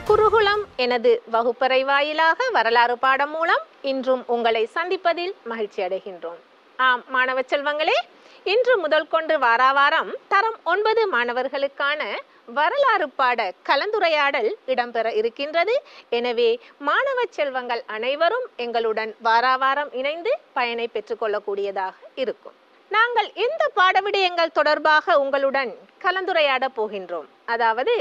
குருகுலம் எனது வகுப்பறை வாயிலாக வரலாறு பாடம் மூலம் இன்றும் உங்களை சந்திப்பதில் மகிழ்ச்சி அடைகின்றோம் ஆம் மாணவ செல்வங்களே இன்று முதல் கொண்டு வாராவாரம் தரம் ஒன்பது மாணவர்களுக்கான வரலாறு பாட கலந்துரையாடல் இடம்பெற இருக்கின்றது எனவே மாணவ செல்வங்கள் அனைவரும் எங்களுடன் வாராவாரம் இணைந்து பயனை பெற்றுக்கொள்ளக்கூடியதாக இருக்கும் நாங்கள் இந்த பாட விடயங்கள் தொடர்பாக உங்களுடன் கலந்துரையாட போகின்றோம் அதாவது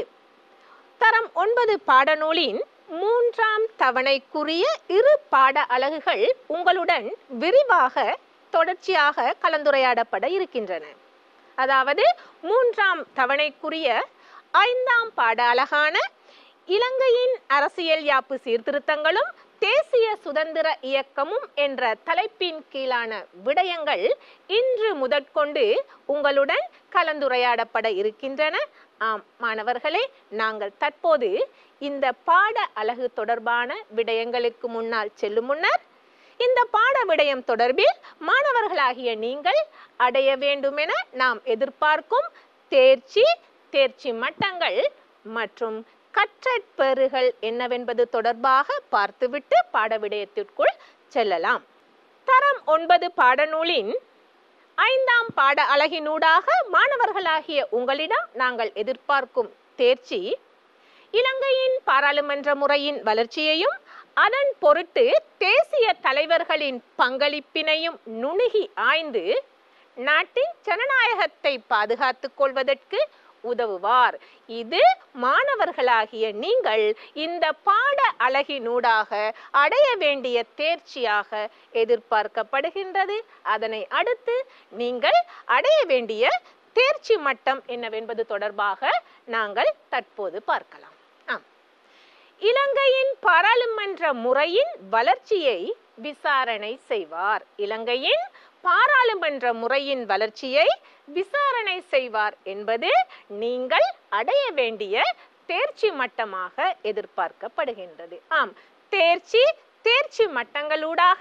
தரம் ஒன்பது பாடநூலின் மூன்றாம் தவணைக்குரிய இரு பாட அலகுகள் உங்களுடன் விரிவாக தொடர்ச்சியாக கலந்துரையாடப்பட இருக்கின்றன அதாவது மூன்றாம் தவணைக்குரிய ஐந்தாம் பாட அலகான இலங்கையின் அரசியல் யாப்பு சீர்திருத்தங்களும் தேசிய சுதந்திர இயக்கமும் என்ற தலைப்பின் கீழான விடயங்கள் இன்று முதற்கொண்டு உங்களுடன் கலந்துரையாடப்பட இருக்கின்றன ஆம் மாணவர்களே நாங்கள் தற்போது இந்த பாட அலகு தொடர்பான விடயங்களுக்கு முன்னால் செல்லும் முன்னர் இந்த பாட விடயம் தொடர்பில் மாணவர்களாகிய நீங்கள் அடைய வேண்டுமென நாம் எதிர்பார்க்கும் தேர்ச்சி தேர்ச்சி மட்டங்கள் மற்றும் கற்றற்பெறுகள் என்னவென்பது தொடர்பாக பார்த்துவிட்டு பாட விடயத்திற்குள் செல்லலாம் தரம் ஒன்பது பாடநூலின் ஐந்தாம் பாட அலகினூடாக மாணவர்களாகிய உங்களிடம் நாங்கள் எதிர்பார்க்கும் தேர்ச்சி இலங்கையின் பாராளுமன்ற முறையின் வளர்ச்சியையும் அதன் பொருட்டு தேசிய தலைவர்களின் பங்களிப்பினையும் நுணுகி ஆய்ந்து நாட்டின் ஜனநாயகத்தை பாதுகாத்துக் கொள்வதற்கு உதவுவார் இது மாணவர்களாகிய நீங்கள் இந்த பாட அழகினூடாக அடைய வேண்டிய தேர்ச்சியாக எதிர்பார்க்கப்படுகின்றது அதனை அடுத்து நீங்கள் அடைய வேண்டிய தேர்ச்சி மட்டம் என்னவென்பது தொடர்பாக நாங்கள் தற்போது பார்க்கலாம் ஆம் இலங்கையின் பாராளுமன்ற முறையின் வளர்ச்சியை விசாரணை செய்வார் இலங்கையின் பாராளுமன்ற முறையின் வளர்ச்சியை விசாரணை செய்வார் என்பது நீங்கள் அடைய வேண்டிய தேர்ச்சி மட்டமாக எதிர்பார்க்கப்படுகின்றது ஆம் தேர்ச்சி தேர்ச்சி மட்டங்களூடாக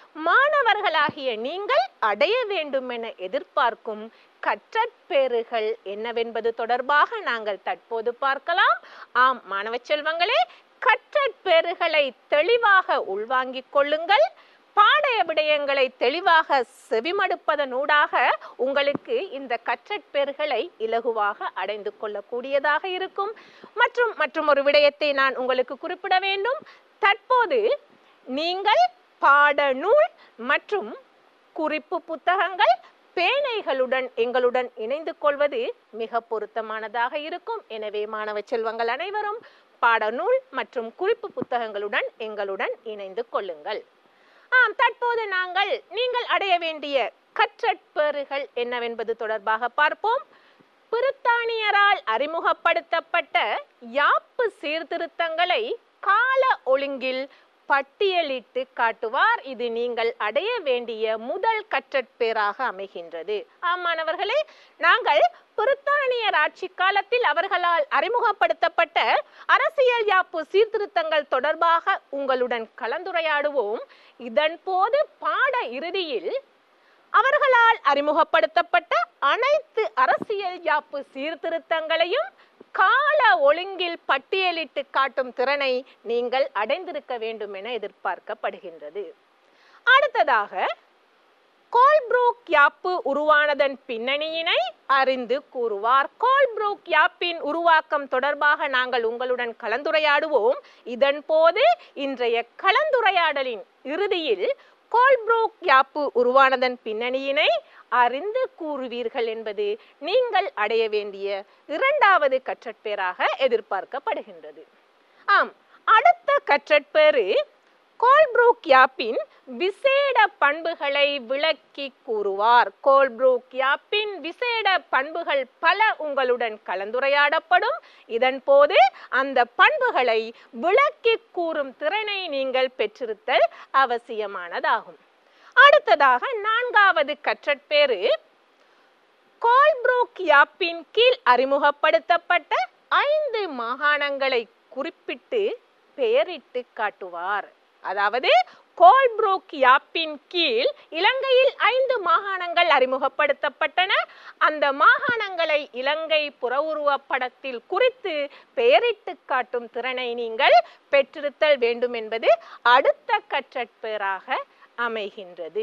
மாணவர்களாகிய நீங்கள் அடைய வேண்டும் என எதிர்பார்க்கும் கற்றற்பேறுகள் என்னவென்பது தொடர்பாக நாங்கள் தற்போது பார்க்கலாம் ஆம் மாணவ செல்வங்களே கற்றற்பேறுகளை தெளிவாக உள்வாங்கிக் கொள்ளுங்கள் பாடைய விடயங்களை தெளிவாக செவிமடுப்பதனூடாக உங்களுக்கு இந்த கற்றற்பேறுகளை இலகுவாக அடைந்து கொள்ளக்கூடியதாக இருக்கும் மற்றும் மற்றும் ஒரு விடயத்தை நான் உங்களுக்கு குறிப்பிட வேண்டும் தற்போது நீங்கள் பாடநூல் மற்றும் குறிப்பு புத்தகங்கள் பேனைகளுடன் எங்களுடன் இணைந்து கொள்வது மிக பொருத்தமானதாக இருக்கும் எனவே மாணவ செல்வங்கள் அனைவரும் பாடநூல் மற்றும் குறிப்பு புத்தகங்களுடன் எங்களுடன் இணைந்து கொள்ளுங்கள் ஆம் தற்போது நாங்கள் நீங்கள் அடைய வேண்டிய கற்றற்பேறுகள் என்னவென்பது தொடர்பாக பார்ப்போம் பிரித்தானியரால் அறிமுகப்படுத்தப்பட்ட யாப்பு சீர்திருத்தங்களை கால ஒழுங்கில் பட்டியலிட்டு காட்டுவார் இது நீங்கள் அடைய வேண்டிய முதல் கற்றற்பேராக அமைகின்றது ஆமாணவர்களே நாங்கள் பிரித்தானியர் ஆட்சி காலத்தில் அவர்களால் அறிமுகப்படுத்தப்பட்ட அரசியல் யாப்பு சீர்திருத்தங்கள் தொடர்பாக உங்களுடன் கலந்துரையாடுவோம் இதன் போது பாட இறுதியில் அவர்களால் அறிமுகப்படுத்தப்பட்ட அனைத்து அரசியல் யாப்பு சீர்திருத்தங்களையும் கால ஒழுங்கில் பட்டியலிட்டு காட்டும் திறனை நீங்கள் அடைந்திருக்க வேண்டும் என எதிர்பார்க்கப்படுகின்றது அடுத்ததாக கோல்ப்ரூக் யாப்பு உருவானதன் பின்னணியினை அறிந்து கூறுவார் கோல்ப்ரூக் யாப்பின் உருவாக்கம் தொடர்பாக நாங்கள் உங்களுடன் கலந்துரையாடுவோம் இதன் போது இன்றைய கலந்துரையாடலின் இறுதியில் கோல்ப்ரூக் யாப்பு உருவானதன் பின்னணியினை அறிந்து கூறுவீர்கள் என்பது நீங்கள் அடைய வேண்டிய இரண்டாவது கற்றற்பேராக எதிர்பார்க்கப்படுகின்றது ஆம் அடுத்த கற்றற்பேறு கோல்ப்ரூக் யாப்பின் விசேட பண்புகளை விளக்கி கூறுவார் கோல்ப்ரூக் யாப்பின் விசேட பண்புகள் பல உங்களுடன் கலந்துரையாடப்படும் இதன் போது அந்த பண்புகளை விளக்கி கூறும் திறனை நீங்கள் பெற்றிருத்தல் அவசியமானதாகும் அடுத்ததாக நான்காவது கற்றற்பேறு கோல்ப்ரூக் யாப்பின் கீழ் அறிமுகப்படுத்தப்பட்ட ஐந்து மாகாணங்களை குறிப்பிட்டு பெயரிட்டு காட்டுவார் அதாவது கோல்ப்ரூக் யாப்பின் கீழ் இலங்கையில் ஐந்து மாகாணங்கள் அறிமுகப்படுத்தப்பட்டன அந்த மாகாணங்களை இலங்கை புறவுருவப்படத்தில் குறித்து பெயரிட்டு காட்டும் திறனை நீங்கள் பெற்றிருத்தல் வேண்டும் என்பது அடுத்த கற்றற்பேராக அமைகின்றது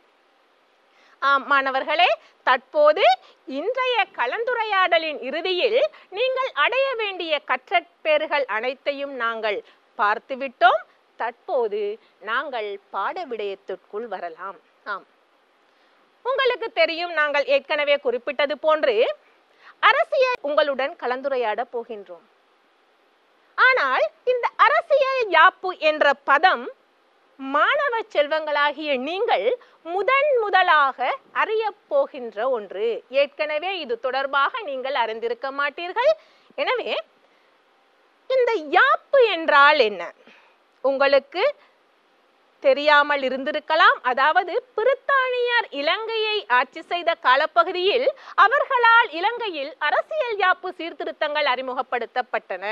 ஆம் மாணவர்களே தற்போது இன்றைய கலந்துரையாடலின் இறுதியில் நீங்கள் அடைய வேண்டிய கற்றற்பேறுகள் அனைத்தையும் நாங்கள் பார்த்துவிட்டோம் தற்போது நாங்கள் பாட விடயத்திற்குள் வரலாம் ஆம் உங்களுக்கு தெரியும் நாங்கள் ஏற்கனவே குறிப்பிட்டது போன்று அரசியல் உங்களுடன் கலந்துரையாட போகின்றோம் ஆனால் இந்த அரசியல் யாப்பு என்ற பதம் மாணவ செல்வங்களாகிய நீங்கள் முதன் முதலாக அறிய போகின்ற ஒன்று ஏற்கனவே இது தொடர்பாக நீங்கள் அறிந்திருக்க மாட்டீர்கள் எனவே இந்த யாப்பு என்றால் என்ன உங்களுக்கு தெரியாமல் இருந்திருக்கலாம் அதாவது பிரித்தானியர் இலங்கையை ஆட்சி செய்த காலப்பகுதியில் அவர்களால் இலங்கையில் அரசியல் யாப்பு சீர்திருத்தங்கள் அறிமுகப்படுத்தப்பட்டன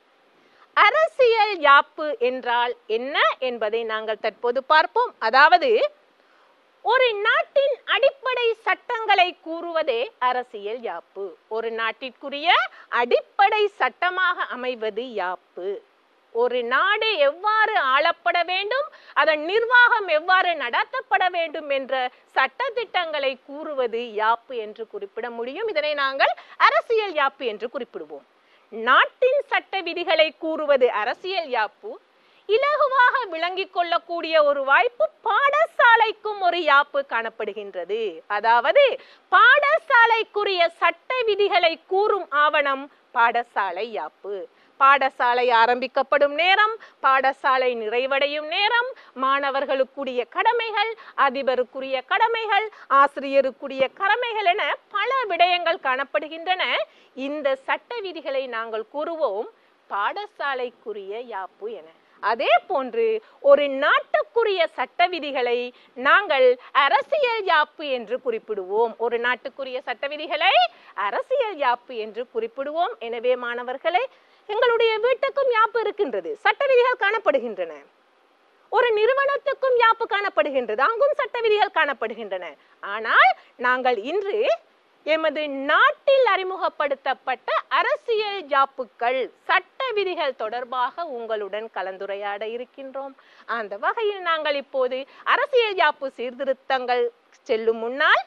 அரசியல் யாப்பு என்றால் என்ன என்பதை நாங்கள் தற்போது பார்ப்போம் அதாவது ஒரு நாட்டின் அடிப்படை சட்டங்களை கூறுவதே அரசியல் யாப்பு ஒரு நாட்டிற்குரிய அடிப்படை சட்டமாக அமைவது யாப்பு ஒரு நாடு எவ்வாறு ஆளப்பட வேண்டும் அதன் நிர்வாகம் எவ்வாறு நடத்தப்பட வேண்டும் என்ற சட்ட திட்டங்களை கூறுவது யாப்பு என்று குறிப்பிட முடியும் இதனை நாங்கள் அரசியல் யாப்பு என்று குறிப்பிடுவோம் நாட்டின் சட்ட விதிகளை கூறுவது அரசியல் யாப்பு இலகுவாக விளங்கிக் கொள்ளக்கூடிய ஒரு வாய்ப்பு பாடசாலைக்கும் ஒரு யாப்பு காணப்படுகின்றது அதாவது பாடசாலைக்குரிய சட்ட விதிகளை கூறும் ஆவணம் பாடசாலை யாப்பு பாடசாலை ஆரம்பிக்கப்படும் நேரம் பாடசாலை நிறைவடையும் நேரம் மாணவர்களுக்குரிய கடமைகள் அதிபருக்குரிய கடமைகள் ஆசிரியருக்குரிய கடமைகள் என பல விடயங்கள் காணப்படுகின்றன இந்த சட்ட விதிகளை நாங்கள் கூறுவோம் பாடசாலைக்குரிய யாப்பு என அதே போன்று ஒரு நாட்டுக்குரிய சட்ட விதிகளை நாங்கள் அரசியல் யாப்பு என்று குறிப்பிடுவோம் ஒரு நாட்டுக்குரிய சட்ட விதிகளை அரசியல் யாப்பு என்று குறிப்பிடுவோம் எனவே மாணவர்களே எங்களுடைய வீட்டுக்கும் யாப்பு இருக்கின்றது சட்ட விதிகள் காணப்படுகின்றன ஒரு நிறுவனத்துக்கும் யாப்பு காணப்படுகின்றது அங்கும் சட்ட விதிகள் காணப்படுகின்றன ஆனால் நாங்கள் இன்று எமது நாட்டில் அறிமுகப்படுத்தப்பட்ட அரசியல் யாப்புக்கள் சட்ட விதிகள் தொடர்பாக உங்களுடன் கலந்துரையாட இருக்கின்றோம் அந்த வகையில் நாங்கள் இப்போது அரசியல் யாப்பு சீர்திருத்தங்கள் செல்லும் முன்னால்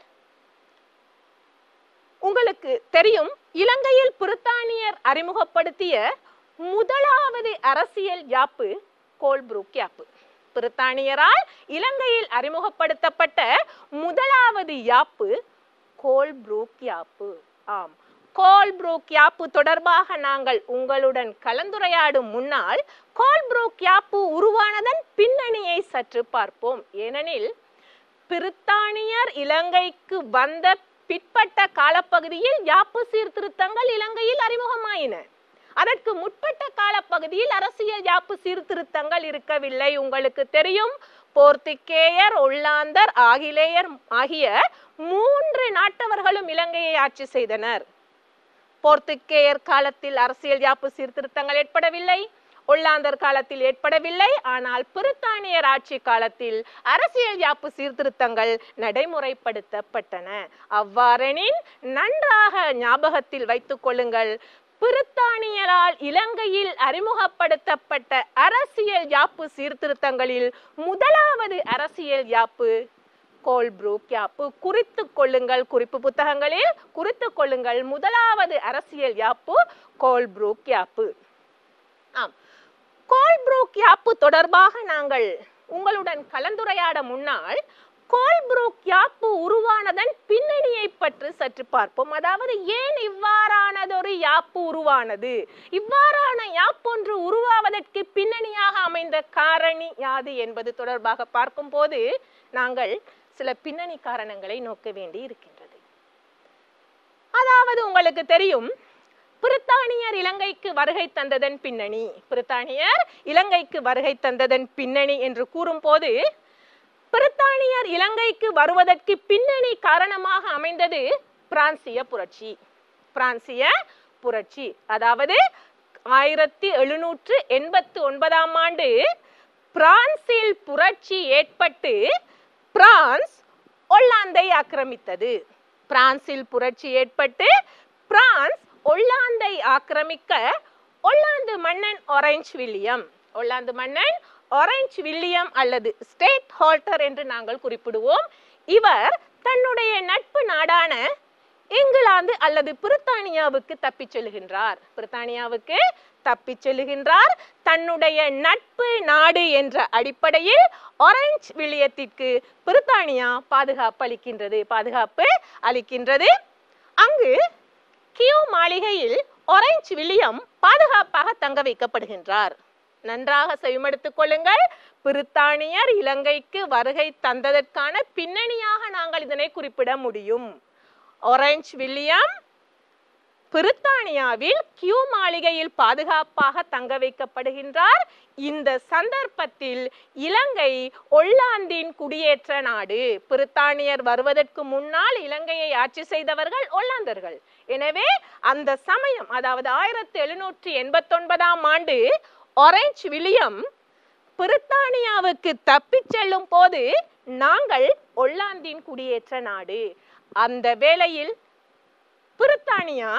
உங்களுக்கு தெரியும் இலங்கையில் பிரித்தானியர் அறிமுகப்படுத்திய முதலாவது அரசியல் யாப்பு கோல்ப்ரூக் யாப்பு பிரித்தானியரால் இலங்கையில் அறிமுகப்படுத்தப்பட்ட முதலாவது யாப்பு கோல்ப்ரூக் யாப்பு ஆம் கோல்ப்ரூக் யாப்பு தொடர்பாக நாங்கள் உங்களுடன் கலந்துரையாடும் முன்னால் கோல்ப்ரூக் யாப்பு உருவானதன் பின்னணியை சற்று பார்ப்போம் ஏனெனில் பிரித்தானியர் இலங்கைக்கு வந்த பிற்பட்ட காலப்பகுதியில் யாப்பு சீர்திருத்தங்கள் இலங்கையில் அறிமுகமாயின அதற்கு முற்பட்ட காலப்பகுதியில் அரசியல் யாப்பு சீர்திருத்தங்கள் இருக்கவில்லை உங்களுக்கு தெரியும் போர்த்துகேயர் ஒல்லாந்தர் ஆகிலேயர் ஆகிய மூன்று நாட்டவர்களும் இலங்கையை ஆட்சி செய்தனர் போர்த்துகேயர் காலத்தில் அரசியல் யாப்பு சீர்திருத்தங்கள் ஏற்படவில்லை ஒல்லாந்தர் காலத்தில் ஏற்படவில்லை ஆனால் பிரித்தானியர் ஆட்சி காலத்தில் அரசியல் யாப்பு சீர்திருத்தங்கள் நடைமுறைப்படுத்தப்பட்டன அவ்வாறெனின் நன்றாக ஞாபகத்தில் வைத்துக் கொள்ளுங்கள் பிரித்தானியரால் இலங்கையில் அறிமுகப்படுத்தப்பட்ட அரசியல் யாப்பு சீர்திருத்தங்களில் முதலாவது அரசியல் யாப்பு கோல்ப்ரூக் யாப்பு குறித்து கொள்ளுங்கள் குறிப்பு புத்தகங்களில் குறித்து கொள்ளுங்கள் முதலாவது அரசியல் யாப்பு கோல்ப்ரூக் யாப்பு ஆம் கோல்ப்ரூக் யாப்பு தொடர்பாக நாங்கள் உங்களுடன் கலந்துரையாட முன்னால் கோல்ப்ரூக் யாப்பு உருவானதன் பின்னணியை பற்றி சற்று பார்ப்போம் அதாவது ஏன் இவ்வாறானதொரு யாப்பு உருவானது இவ்வாறான யாப்பொன்று உருவாவதற்கு பின்னணியாக அமைந்த காரணி யாது என்பது தொடர்பாக பார்க்கும்போது நாங்கள் சில பின்னணி காரணங்களை நோக்க வேண்டி இருக்கின்றது அதாவது உங்களுக்கு தெரியும் பிரித்தானியர் இலங்கைக்கு வருகை தந்ததன் பின்னணி பிரித்தானியர் இலங்கைக்கு வருகை தந்ததன் பின்னணி என்று கூறும்போது பிரித்தானியர் இலங்கைக்கு வருவதற்கு பின்னணி காரணமாக அமைந்தது பிரான்சிய புரட்சி பிரான்சிய புரட்சி அதாவது ஆயிரத்தி எழுநூற்று எண்பத்து ஒன்பதாம் ஆண்டு பிரான்சில் புரட்சி ஏற்பட்டு பிரான்ஸ் ஒல்லாந்தை ஆக்கிரமித்தது பிரான்சில் புரட்சி ஏற்பட்டு பிரான்ஸ் ஒல்லாந்தை ஆக்கிரமிக்க ஒல்லாந்து மன்னன் ஒரேஞ்ச் வில்லியம் ஒல்லாந்து மன்னன் ஒரேஞ்ச் வில்லியம் அல்லது ஸ்டேட் ஹோல்டர் என்று நாங்கள் குறிப்பிடுவோம் இவர் தன்னுடைய நட்பு நாடான இங்கிலாந்து அல்லது பிரித்தானியாவுக்கு தப்பிச் செல்கின்றார் பிரித்தானியாவுக்கு தப்பிச் செல்கின்றார் தன்னுடைய நட்பு நாடு என்ற அடிப்படையில் ஒரேஞ்ச் வில்லியத்திற்கு பிரித்தானியா பாதுகாப்பு அளிக்கின்றது பாதுகாப்பு அளிக்கின்றது அங்கு கியூ மாளிகையில் ஒரேஞ்ச் வில்லியம் பாதுகாப்பாக தங்க வைக்கப்படுகின்றார் நன்றாக செவிமடுத்துக் கொள்ளுங்கள் பிரித்தானியர் இலங்கைக்கு வருகை தந்ததற்கான பின்னணியாக நாங்கள் இதனை குறிப்பிட முடியும் ஒரேஞ்ச் வில்லியம் பிரித்தானியாவில் கியூ மாளிகையில் பாதுகாப்பாக தங்க வைக்கப்படுகின்றார் இந்த சந்தர்ப்பத்தில் இலங்கை ஒல்லாந்தின் குடியேற்ற நாடு பிரித்தானியர் வருவதற்கு முன்னால் இலங்கையை ஆட்சி செய்தவர்கள் ஒல்லாந்தர்கள் எனவே அந்த சமயம் அதாவது ஆயிரத்தி எழுநூற்றி எண்பத்தொன்பதாம் ஆண்டு ஒரேஞ்ச் வில்லியம் பிரித்தானியாவுக்கு தப்பிச் செல்லும் போது நாங்கள் ஒல்லாந்தின் குடியேற்ற நாடு அந்த வேளையில் பிரித்தானியா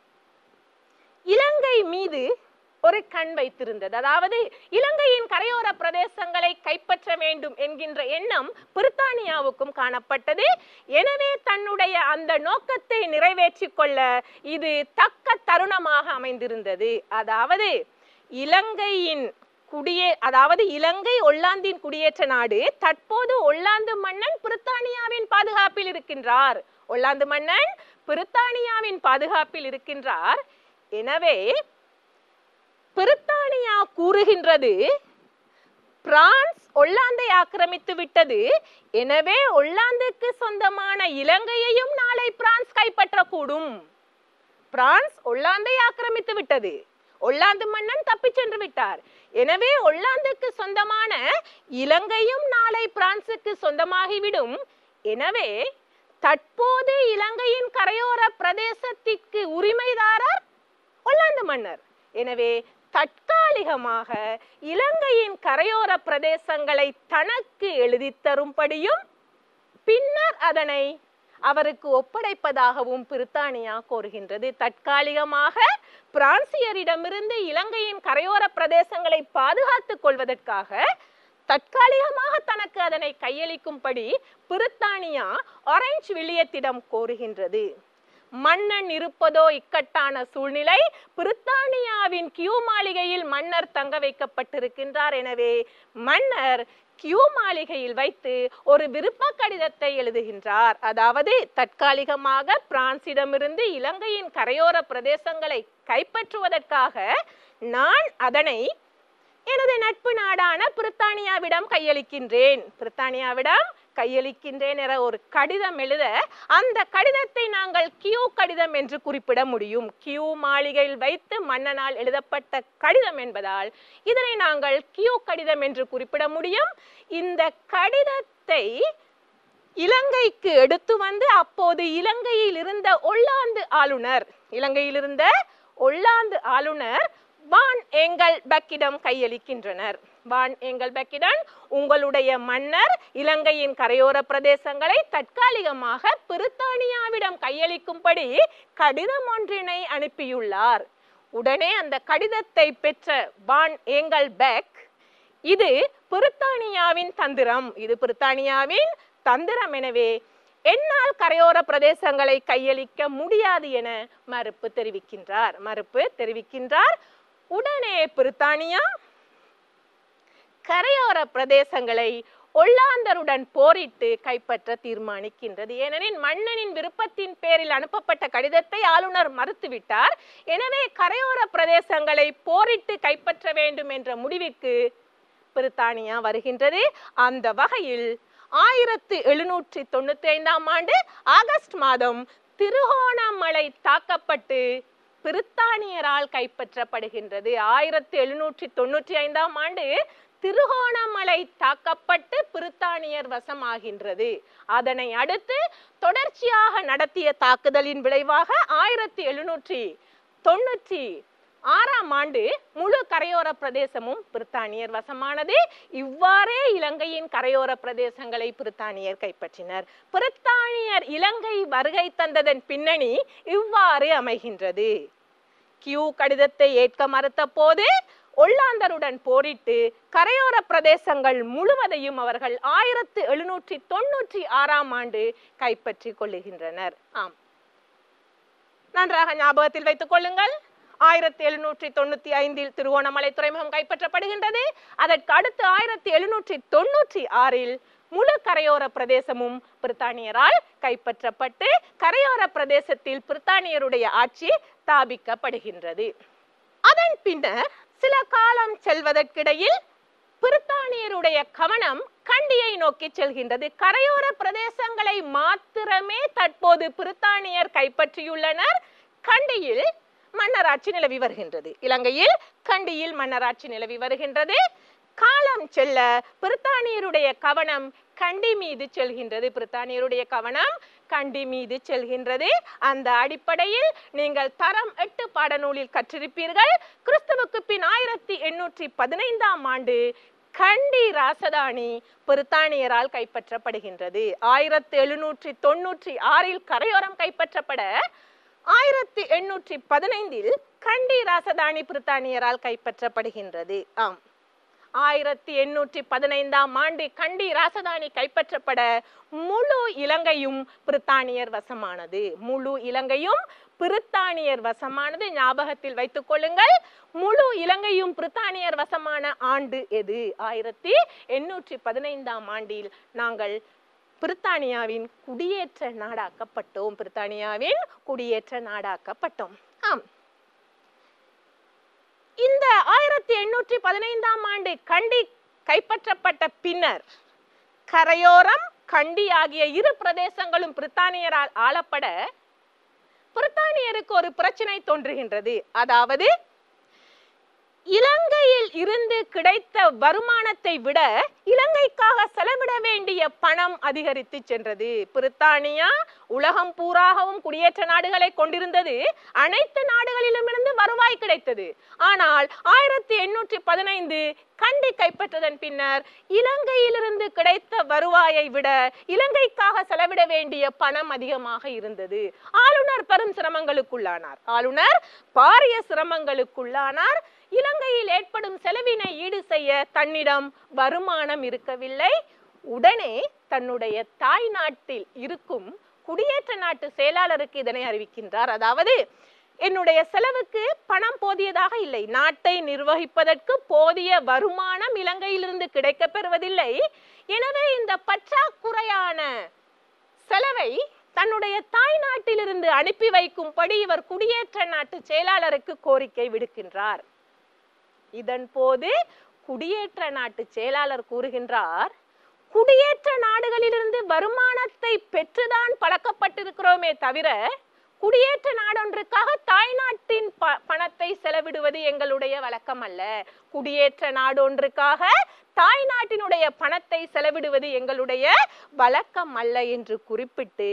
இலங்கை மீது ஒரு கண் வைத்திருந்தது அதாவது இலங்கையின் கரையோர பிரதேசங்களை கைப்பற்ற வேண்டும் என்கின்ற எண்ணம் பிரித்தானியாவுக்கும் காணப்பட்டது எனவே தன்னுடைய அந்த நோக்கத்தை நிறைவேற்றிக் கொள்ள இது தக்க தருணமாக அமைந்திருந்தது அதாவது இலங்கையின் குடியே அதாவது இலங்கை ஒல்லாந்தின் குடியேற்ற நாடு தற்போது ஒல்லாந்து மன்னன் பிரித்தானியாவின் பாதுகாப்பில் இருக்கின்றார் ஒல்லாந்து மன்னன் பிரித்தானியாவின் பாதுகாப்பில் இருக்கின்றார் எனவே பிரித்தானியா கூறுகின்றது பிரான்ஸ் ஒல்லாந்தை ஆக்கிரமித்து விட்டது எனவே ஒல்லாந்துக்கு சொந்தமான இலங்கையையும் நாளை பிரான்ஸ் கைப்பற்றக்கூடும் பிரான்ஸ் ஒல்லாந்தை ஆக்கிரமித்து விட்டது ஒல்லாந்து மன்னன் தப்பிச் சென்று விட்டார் எனவே ஒல்லாந்துக்கு சொந்தமான இலங்கையும் நாளை பிரான்சுக்கு சொந்தமாகிவிடும் எனவே தற்போது இலங்கையின் கரையோர பிரதேசத்திற்கு உரிமைதாரர் ஒல்லாந்து மன்னர் எனவே தற்காலிகமாக இலங்கையின் கரையோர பிரதேசங்களை தனக்கு எழுதித் தரும்படியும் பின்னர் அதனை அவருக்கு ஒப்படைப்பதாகவும் பிரித்தானியா கோருகின்றது தற்காலிகமாக பிரான்சியரிடமிருந்து இலங்கையின் கரையோர பிரதேசங்களை பாதுகாத்துக் கொள்வதற்காக தற்காலிகமாக தனக்கு அதனை கையளிக்கும்படி பிரித்தானியா ஆரஞ்சு வில்லியத்திடம் கோருகின்றது மன்னன் இருப்பதோ இக்கட்டான சூழ்நிலை பிரித்தானியாவின் கியூ மாளிகையில் மன்னர் தங்க வைக்கப்பட்டிருக்கின்றார் எனவே மன்னர் கியூ மாளிகையில் வைத்து ஒரு விருப்ப கடிதத்தை எழுதுகின்றார் அதாவது தற்காலிகமாக பிரான்சிடமிருந்து இலங்கையின் கரையோர பிரதேசங்களை கைப்பற்றுவதற்காக நான் அதனை எனது நட்பு நாடான பிரித்தானியாவிடம் கையளிக்கின்றேன் பிரித்தானியாவிடம் கையளிக்கின்றேன் என ஒரு கடிதம் எழுத அந்த கடிதத்தை நாங்கள் கியூ கடிதம் என்று குறிப்பிட முடியும் கியூ மாளிகையில் வைத்து மன்னனால் எழுதப்பட்ட கடிதம் என்பதால் இதனை நாங்கள் கியூ கடிதம் என்று குறிப்பிட முடியும் இந்த கடிதத்தை இலங்கைக்கு எடுத்து வந்து அப்போது இலங்கையில் இருந்த ஒல்லாந்து ஆளுநர் இலங்கையில் இருந்த ஒல்லாந்து ஆளுநர் வான் எங்கல் பக்கிடம் கையளிக்கின்றனர் வான் எங்கல் பக்கிடன் உங்களுடைய மன்னர் இலங்கையின் கரையோர பிரதேசங்களை தற்காலிகமாக பிரித்தானியாவிடம் கையளிக்கும்படி கடிதம் ஒன்றினை அனுப்பியுள்ளார் உடனே அந்த கடிதத்தை பெற்ற வான் ஏங்கல் பெக் இது பிரித்தானியாவின் தந்திரம் இது பிரித்தானியாவின் தந்திரம் எனவே என்னால் கரையோர பிரதேசங்களை கையளிக்க முடியாது என மறுப்பு தெரிவிக்கின்றார் மறுப்பு தெரிவிக்கின்றார் உடனே பிரித்தானியா கரையோர பிரதேசங்களை ஒல்லாந்தருடன் போரிட்டு கைப்பற்ற தீர்மானிக்கின்றது ஏனெனில் மன்னனின் விருப்பத்தின் பேரில் அனுப்பப்பட்ட கடிதத்தை ஆளுநர் மறுத்துவிட்டார் எனவே கரையோர பிரதேசங்களை போரிட்டு கைப்பற்ற வேண்டும் என்ற முடிவுக்கு பிரித்தானியா வருகின்றது அந்த வகையில் ஆயிரத்து எழுநூற்றி தொண்ணூத்தி ஐந்தாம் ஆண்டு ஆகஸ்ட் மாதம் திருகோணமலை தாக்கப்பட்டு பிரித்தானியரால் கைப்பற்றப்படுகின்றது ஆயிரத்தி எழுநூற்றி தொண்ணூற்றி ஐந்தாம் ஆண்டு திருகோணமலை தாக்கப்பட்டு பிரித்தானியர் வசமாகின்றது அதனை அடுத்து தொடர்ச்சியாக நடத்திய தாக்குதலின் விளைவாக ஆயிரத்தி எழுநூற்றி தொண்ணூற்றி ஆறாம் ஆண்டு முழு கரையோர பிரதேசமும் பிரித்தானியர் வசமானது இவ்வாறே இலங்கையின் கரையோர பிரதேசங்களை பிரித்தானியர் கைப்பற்றினர் பிரித்தானியர் இலங்கை வருகை தந்ததன் பின்னணி இவ்வாறு அமைகின்றது கியூ கடிதத்தை ஏற்க மறுத்த போது ஒல்லாந்தருடன் போரிட்டு கரையோர பிரதேசங்கள் முழுவதையும் அவர்கள் ஆயிரத்து எழுநூற்றி தொண்ணூற்றி ஆறாம் ஆண்டு கைப்பற்றி கொள்ளுகின்றனர் ஆம் நன்றாக ஞாபகத்தில் வைத்துக் கொள்ளுங்கள் ஆயிரத்தி எழுநூற்றி தொண்ணூத்தி ஐந்தில் திருவோணமலை துறைமுகம் கைப்பற்றப்படுகின்றது அதற்கு அடுத்து ஆயிரத்தி எழுநூற்றி தொண்ணூற்றி ஆறில் முழு கரையோர பிரதேசமும் பிரித்தானியரால் கைப்பற்றப்பட்டு கரையோர பிரதேசத்தில் பிரித்தானியருடைய ஆட்சி ஸ்தாபிக்கப்படுகின்றது அதன் பின்னர் சில காலம் செல்வதற்கிடையில் பிரித்தானியருடைய கவனம் கண்டியை நோக்கி செல்கின்றது கரையோர பிரதேசங்களை மாத்திரமே தற்போது பிரித்தானியர் கைப்பற்றியுள்ளனர் கண்டியில் மன்னராட்சி நிலவி வருகின்றது இலங்கையில் கண்டியில் மன்னராட்சி நிலவி வருகின்றது காலம் செல்ல பிரித்தானியருடைய கவனம் கண்டி மீது செல்கின்றது பிரித்தானியருடைய கவனம் கண்டி மீது செல்கின்றது அந்த அடிப்படையில் நீங்கள் தரம் எட்டு பாடநூலில் கற்றிருப்பீர்கள் கிறிஸ்துவுக்கு பின் ஆயிரத்தி எண்ணூற்றி பதினைந்தாம் ஆண்டு கண்டி ராசதானி பிரித்தானியரால் கைப்பற்றப்படுகின்றது ஆயிரத்தி எழுநூற்றி தொண்ணூற்றி ஆறில் கரையோரம் கைப்பற்றப்பட ஆயிரத்தி எண்ணூற்றி பதினைந்தில் கண்டி ராசதானி பிரித்தானியரால் கைப்பற்றப்படுகின்றது ஆம் ஆயிரத்தி எண்ணூற்றி பதினைந்தாம் ஆண்டு கண்டி ராசதானி கைப்பற்றப்பட முழு இலங்கையும் பிரித்தானியர் வசமானது முழு இலங்கையும் பிரித்தானியர் வசமானது ஞாபகத்தில் வைத்துக் கொள்ளுங்கள் முழு இலங்கையும் பிரித்தானியர் வசமான ஆண்டு எது ஆயிரத்தி எண்ணூற்றி பதினைந்தாம் ஆண்டில் நாங்கள் பிரித்தானியாவின் குடியேற்ற நாடாக்கப்பட்டோம் பிரித்தானியாவின் குடியேற்ற நாடாக்கப்பட்டோம் ஆம் இந்த ஆயிரத்தி எண்ணூற்றி பதினைந்தாம் ஆண்டு கண்டி கைப்பற்றப்பட்ட பின்னர் கரையோரம் கண்டி ஆகிய இரு பிரதேசங்களும் பிரித்தானியரால் ஆளப்பட பிரித்தானியருக்கு ஒரு பிரச்சனை தோன்றுகின்றது அதாவது இலங்கையில் இருந்து கிடைத்த வருமானத்தை விட இலங்கைக்காக செலவிட வேண்டிய பணம் அதிகரித்து சென்றது பிரித்தானியா உலகம் பூராகவும் குடியேற்ற நாடுகளை கொண்டிருந்தது அனைத்து நாடுகளிலும் இருந்து வருவாய் கிடைத்தது ஆனால் ஆயிரத்தி எண்ணூற்றி பதினைந்து கண்டி கைப்பற்றதன் பின்னர் இலங்கையிலிருந்து கிடைத்த வருவாயை விட இலங்கைக்காக செலவிட வேண்டிய பணம் அதிகமாக இருந்தது ஆளுநர் பெரும் சிரமங்களுக்குள்ளானார் ஆளுநர் பாரிய சிரமங்களுக்குள்ளானார் இலங்கையில் ஏற்படும் செலவினை ஈடு செய்ய தன்னிடம் வருமானம் இருக்கவில்லை உடனே தன்னுடைய தாய் நாட்டில் இருக்கும் குடியேற்ற நாட்டு செயலாளருக்கு இதனை அறிவிக்கின்றார் அதாவது என்னுடைய செலவுக்கு பணம் போதியதாக இல்லை நாட்டை நிர்வகிப்பதற்கு போதிய வருமானம் இலங்கையிலிருந்து கிடைக்கப் பெறுவதில்லை எனவே இந்த பற்றாக்குறையான செலவை தன்னுடைய தாய் நாட்டிலிருந்து அனுப்பி வைக்கும்படி இவர் குடியேற்ற நாட்டு செயலாளருக்கு கோரிக்கை விடுக்கின்றார் இதன் போது குடியேற்ற நாட்டு செயலாளர் கூறுகின்றார் குடியேற்ற நாடுகளிலிருந்து வருமானத்தை பெற்றுதான் பழக்கப்பட்டிருக்கிறோமே தவிர குடியேற்ற நாடொன்றுக்காக தாய்நாட்டின் ப பணத்தை செலவிடுவது எங்களுடைய வழக்கம் அல்ல குடியேற்ற நாடொன்றுக்காக தாய்நாட்டினுடைய பணத்தை செலவிடுவது எங்களுடைய வழக்கம் அல்ல என்று குறிப்பிட்டு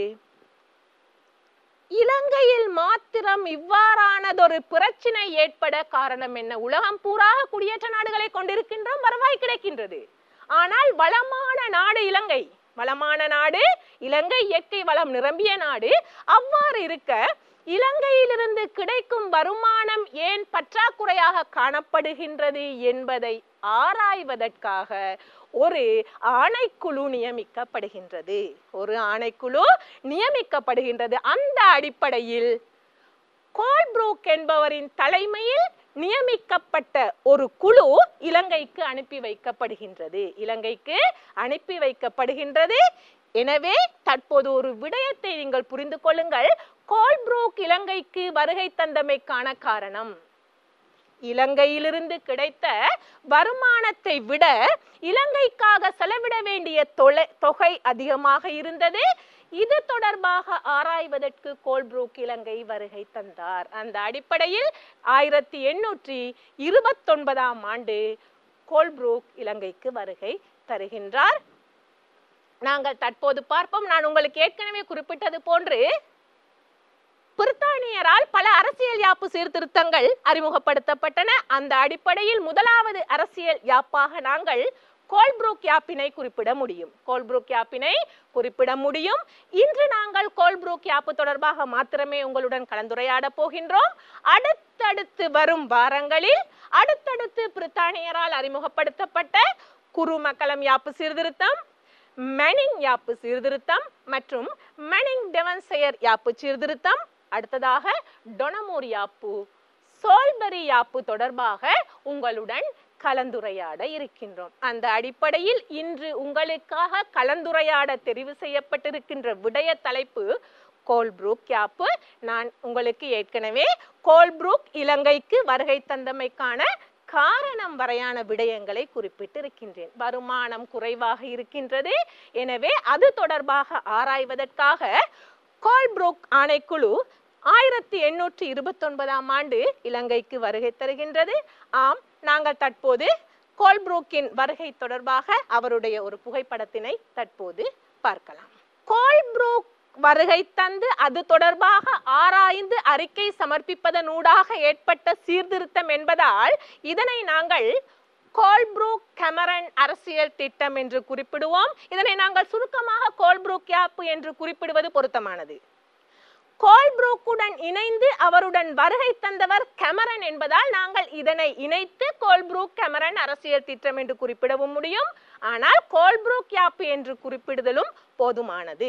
இலங்கையில் மாத்திரம் இவ்வாறானதொரு பிரச்சனை ஏற்பட காரணம் என்ன உலகம் பூராக குடியேற்ற நாடுகளை கொண்டிருக்கின்றோம் வருவாய் கிடைக்கின்றது ஆனால் வளமான நாடு இலங்கை வளமான நாடு இலங்கை இயற்கை வளம் நிரம்பிய நாடு அவ்வாறு இருக்க இலங்கையிலிருந்து கிடைக்கும் வருமானம் ஏன் பற்றாக்குறையாக காணப்படுகின்றது என்பதை ஆராய்வதற்காக ஒரு ஆணைக்குழு நியமிக்கப்படுகின்றது ஒரு ஆணைக்குழு நியமிக்கப்படுகின்றது அந்த அடிப்படையில் கோல்ப்ரூக் என்பவரின் தலைமையில் நியமிக்கப்பட்ட ஒரு குழு இலங்கைக்கு அனுப்பி வைக்கப்படுகின்றது இலங்கைக்கு அனுப்பி வைக்கப்படுகின்றது எனவே தற்போது ஒரு விடயத்தை நீங்கள் புரிந்து கொள்ளுங்கள் கோல்ப்ரூக் இலங்கைக்கு வருகை தந்தமைக்கான காரணம் இலங்கையிலிருந்து கிடைத்த வருமானத்தை விட இலங்கைக்காக செலவிட வேண்டிய தொலை தொகை அதிகமாக இருந்தது இது தொடர்பாக ஆராய்வதற்கு கோல்ப்ரூக் இலங்கை வருகை தந்தார் அந்த அடிப்படையில் ஆயிரத்தி எண்ணூற்றி இருபத்தொன்பதாம் ஆண்டு கோல்ப்ரூக் இலங்கைக்கு வருகை தருகின்றார் நாங்கள் தற்போது பார்ப்போம் நான் உங்களுக்கு ஏற்கனவே குறிப்பிட்டது போன்று பிரித்தானியரால் பல அரசியல் யாப்பு சீர்திருத்தங்கள் அறிமுகப்படுத்தப்பட்டன அந்த அடிப்படையில் முதலாவது அரசியல் யாப்பாக நாங்கள் கோல்ப்ரூக் யாப்பினை குறிப்பிட முடியும் கோல்ப்ரூக் யாப்பினை குறிப்பிட முடியும் இன்று நாங்கள் கோல்ப்ரூக் யாப்பு தொடர்பாக மாத்திரமே உங்களுடன் கலந்துரையாட போகின்றோம் அடுத்தடுத்து வரும் வாரங்களில் அடுத்தடுத்து பிரித்தானியரால் அறிமுகப்படுத்தப்பட்ட குருமக்கலம் யாப்பு சீர்திருத்தம் மெனிங் யாப்பு சீர்திருத்தம் மற்றும் மெனிங் டெவன்செயர் யாப்பு சீர்திருத்தம் அடுத்ததாக டொனமூர் யாப்பு சோல்பரி யாப்பு தொடர்பாக உங்களுடன் கலந்துரையாட இருக்கின்றோம் அந்த அடிப்படையில் இன்று உங்களுக்காக கலந்துரையாட தெரிவு செய்யப்பட்டிருக்கின்ற விடய தலைப்பு கோல்ப்ரூக் யாப்பு நான் உங்களுக்கு ஏற்கனவே கோல்ப்ரூக் இலங்கைக்கு வருகை தந்தமைக்கான காரணம் வரையான விடயங்களை குறிப்பிட்டிருக்கின்றேன் வருமானம் குறைவாக இருக்கின்றது எனவே அது தொடர்பாக ஆராய்வதற்காக கோல்ப்ரூக் ஆணைக்குழு ஆயிரத்தி எண்ணூற்றி இருபத்தி ஒன்பதாம் ஆண்டு இலங்கைக்கு வருகை தருகின்றது ஆம் நாங்கள் தற்போது கோல்ப்ரூக்கின் வருகை தொடர்பாக அவருடைய ஒரு புகைப்படத்தினை தற்போது பார்க்கலாம் கோல்ப்ரூக் வருகை தந்து அது தொடர்பாக ஆராய்ந்து அறிக்கை சமர்ப்பிப்பதனூடாக ஏற்பட்ட சீர்திருத்தம் என்பதால் இதனை நாங்கள் கோல்ப்ரூக் கெமரன் அரசியல் திட்டம் என்று குறிப்பிடுவோம் இதனை நாங்கள் சுருக்கமாக கோல்ப்ரூக் யாப்பு என்று குறிப்பிடுவது பொருத்தமானது கோல்ப்ரூக்குடன் இணைந்து அவருடன் வருகை தந்தவர் கெமரன் என்பதால் நாங்கள் இதனை இணைத்து கோல்ப்ரூக் கெமரன் அரசியல் திட்டம் என்று குறிப்பிடவும் முடியும் ஆனால் கோல்ப்ரூக் யாப்பு என்று குறிப்பிடுதலும் போதுமானது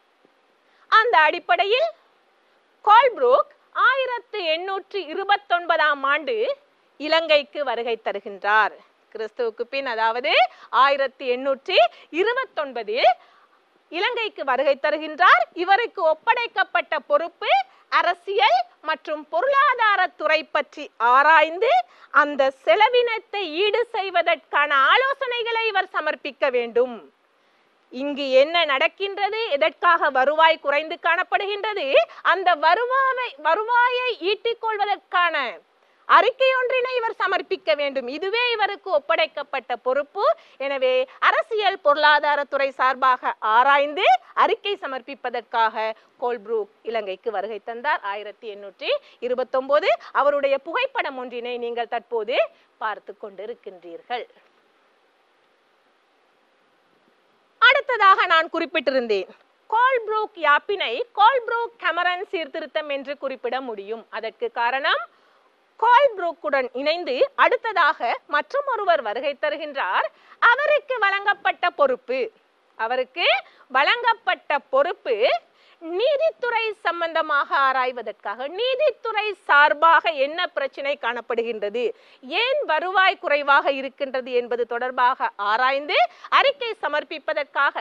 அந்த அடிப்படையில் கோல்ப்ரூக் ஆயிரத்து எண்ணூற்றி இருபத்தொன்பதாம் ஆண்டு இலங்கைக்கு வருகை தருகின்றார் கிறிஸ்துவுக்கு பின் அதாவது ஆயிரத்தி எண்ணூற்றி இருபத்தொன்பதில் இலங்கைக்கு வருகை தருகின்றார் இவருக்கு ஒப்படைக்கப்பட்ட பொறுப்பு அரசியல் மற்றும் பொருளாதார துறை பற்றி ஆராய்ந்து அந்த செலவினத்தை ஈடு செய்வதற்கான ஆலோசனைகளை இவர் சமர்ப்பிக்க வேண்டும் இங்கு என்ன நடக்கின்றது எதற்காக வருவாய் குறைந்து காணப்படுகின்றது அந்த வருவாயை வருவாயை ஈட்டிக் கொள்வதற்கான அறிக்கை ஒன்றினை இவர் சமர்ப்பிக்க வேண்டும் இதுவே இவருக்கு ஒப்படைக்கப்பட்ட பொறுப்பு எனவே அரசியல் பொருளாதாரத்துறை சார்பாக ஆராய்ந்து அறிக்கை சமர்ப்பிப்பதற்காக கோல்ப்ரூக் இலங்கைக்கு வருகை தந்தார் ஆயிரத்தி எண்ணூற்றி இருபத்தொன்பது அவருடைய புகைப்படம் ஒன்றினை நீங்கள் தற்போது பார்த்து கொண்டிருக்கின்றீர்கள் அடுத்ததாக நான் குறிப்பிட்டிருந்தேன் கோல்ப்ரூக் யாப்பினை கோல்ப்ரூக் கெமரன் சீர்திருத்தம் என்று குறிப்பிட முடியும் அதற்கு காரணம் கோல்ப்ரூக்குடன் இணைந்து அடுத்ததாக மற்றும் ஒருவர் வருகை தருகின்றார் அவருக்கு வழங்கப்பட்ட பொறுப்பு அவருக்கு வழங்கப்பட்ட பொறுப்பு நீதித்துறை சம்பந்தமாக ஆராய்வதற்காக நீதித்துறை சார்பாக என்ன பிரச்சனை காணப்படுகின்றது ஏன் வருவாய் குறைவாக இருக்கின்றது என்பது தொடர்பாக ஆராய்ந்து அறிக்கை சமர்ப்பிப்பதற்காக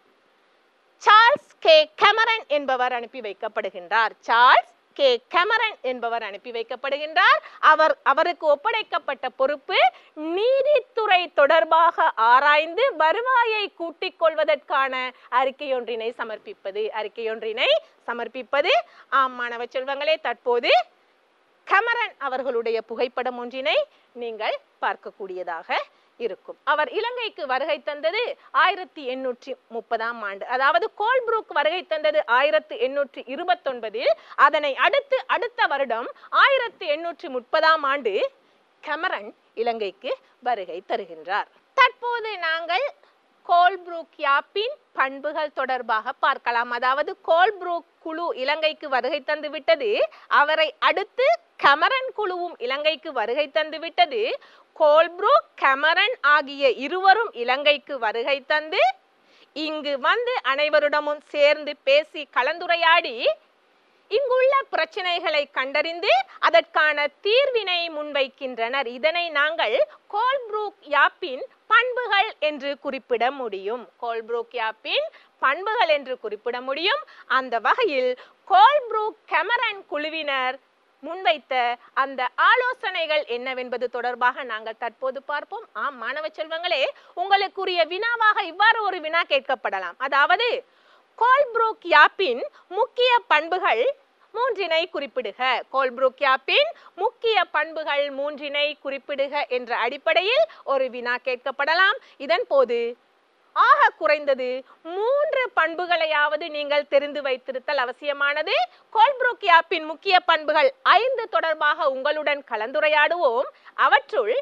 சார்ல்ஸ் கே கெமரன் என்பவர் அனுப்பி வைக்கப்படுகின்றார் சார்ல்ஸ் கே கெமரன் என்பவர் அனுப்பி வைக்கப்படுகின்றார் அவர் அவருக்கு ஒப்படைக்கப்பட்ட பொறுப்பு நீதித்துறை தொடர்பாக ஆராய்ந்து வருவாயை கூட்டிக் கொள்வதற்கான அறிக்கையொன்றினை சமர்ப்பிப்பது அறிக்கையொன்றினை சமர்ப்பிப்பது ஆம் மாணவ செல்வங்களே தற்போது கமரன் அவர்களுடைய புகைப்படம் ஒன்றினை நீங்கள் பார்க்கக்கூடியதாக இருக்கும் அவர் இலங்கைக்கு வருகை தந்தது ஆயிரத்தி எண்ணூற்றி முப்பதாம் ஆண்டு அதாவது கோல்ப்ரூக் வருகை தந்தது ஆயிரத்தி எண்ணூற்றி இருபத்தொன்பதில் அதனை அடுத்து அடுத்த வருடம் ஆயிரத்தி எண்ணூற்றி முப்பதாம் ஆண்டு கமரன் இலங்கைக்கு வருகை தருகின்றார் தற்போது நாங்கள் கோல்ப்ரூக் யாப்பின் பண்புகள் தொடர்பாக பார்க்கலாம் அதாவது கோல்ப்ரூக் குழு இலங்கைக்கு வருகை தந்து விட்டது அவரை அடுத்து கமரன் குழுவும் இலங்கைக்கு வருகை தந்து விட்டது கோல்ப்ரூக் கமரன் ஆகிய இருவரும் இலங்கைக்கு வருகை தந்து இங்கு வந்து அனைவரிடமும் சேர்ந்து பேசி கலந்துரையாடி இங்குள்ள பிரச்சனைகளை கண்டறிந்து அதற்கான தீர்வினை முன்வைக்கின்றனர் இதனை நாங்கள் கோல்ப்ரூக் யாப்பின் பண்புகள் என்று குறிப்பிட முடியும் கோல்ப்ரூக் யாப்பின் பண்புகள் என்று குறிப்பிட முடியும் அந்த வகையில் கோல்ப்ரூக் கெமரன் குழுவினர் முன்வைத்த அந்த ஆலோசனைகள் என்னவென்பது தொடர்பாக நாங்கள் தற்போது பார்ப்போம் ஆம் மாணவ செல்வங்களே உங்களுக்குரிய வினாவாக இவ்வாறு ஒரு வினா கேட்கப்படலாம் அதாவது கோல்ப்ரூக் யாப்பின் முக்கிய பண்புகள் மூன்றினை குறிப்பிடுக கோல்ப்ரூக் யாப்பின் முக்கிய பண்புகள் மூன்றினை குறிப்பிடுக என்ற அடிப்படையில் ஒரு வினா கேட்கப்படலாம் இதன் போது ஆக குறைந்தது மூன்று பண்புகளையாவது நீங்கள் தெரிந்து வைத்திருத்தல் அவசியமானது கோல்ப்ரூக் யாப்பின் முக்கிய பண்புகள் ஐந்து தொடர்பாக உங்களுடன் கலந்துரையாடுவோம் அவற்றுள்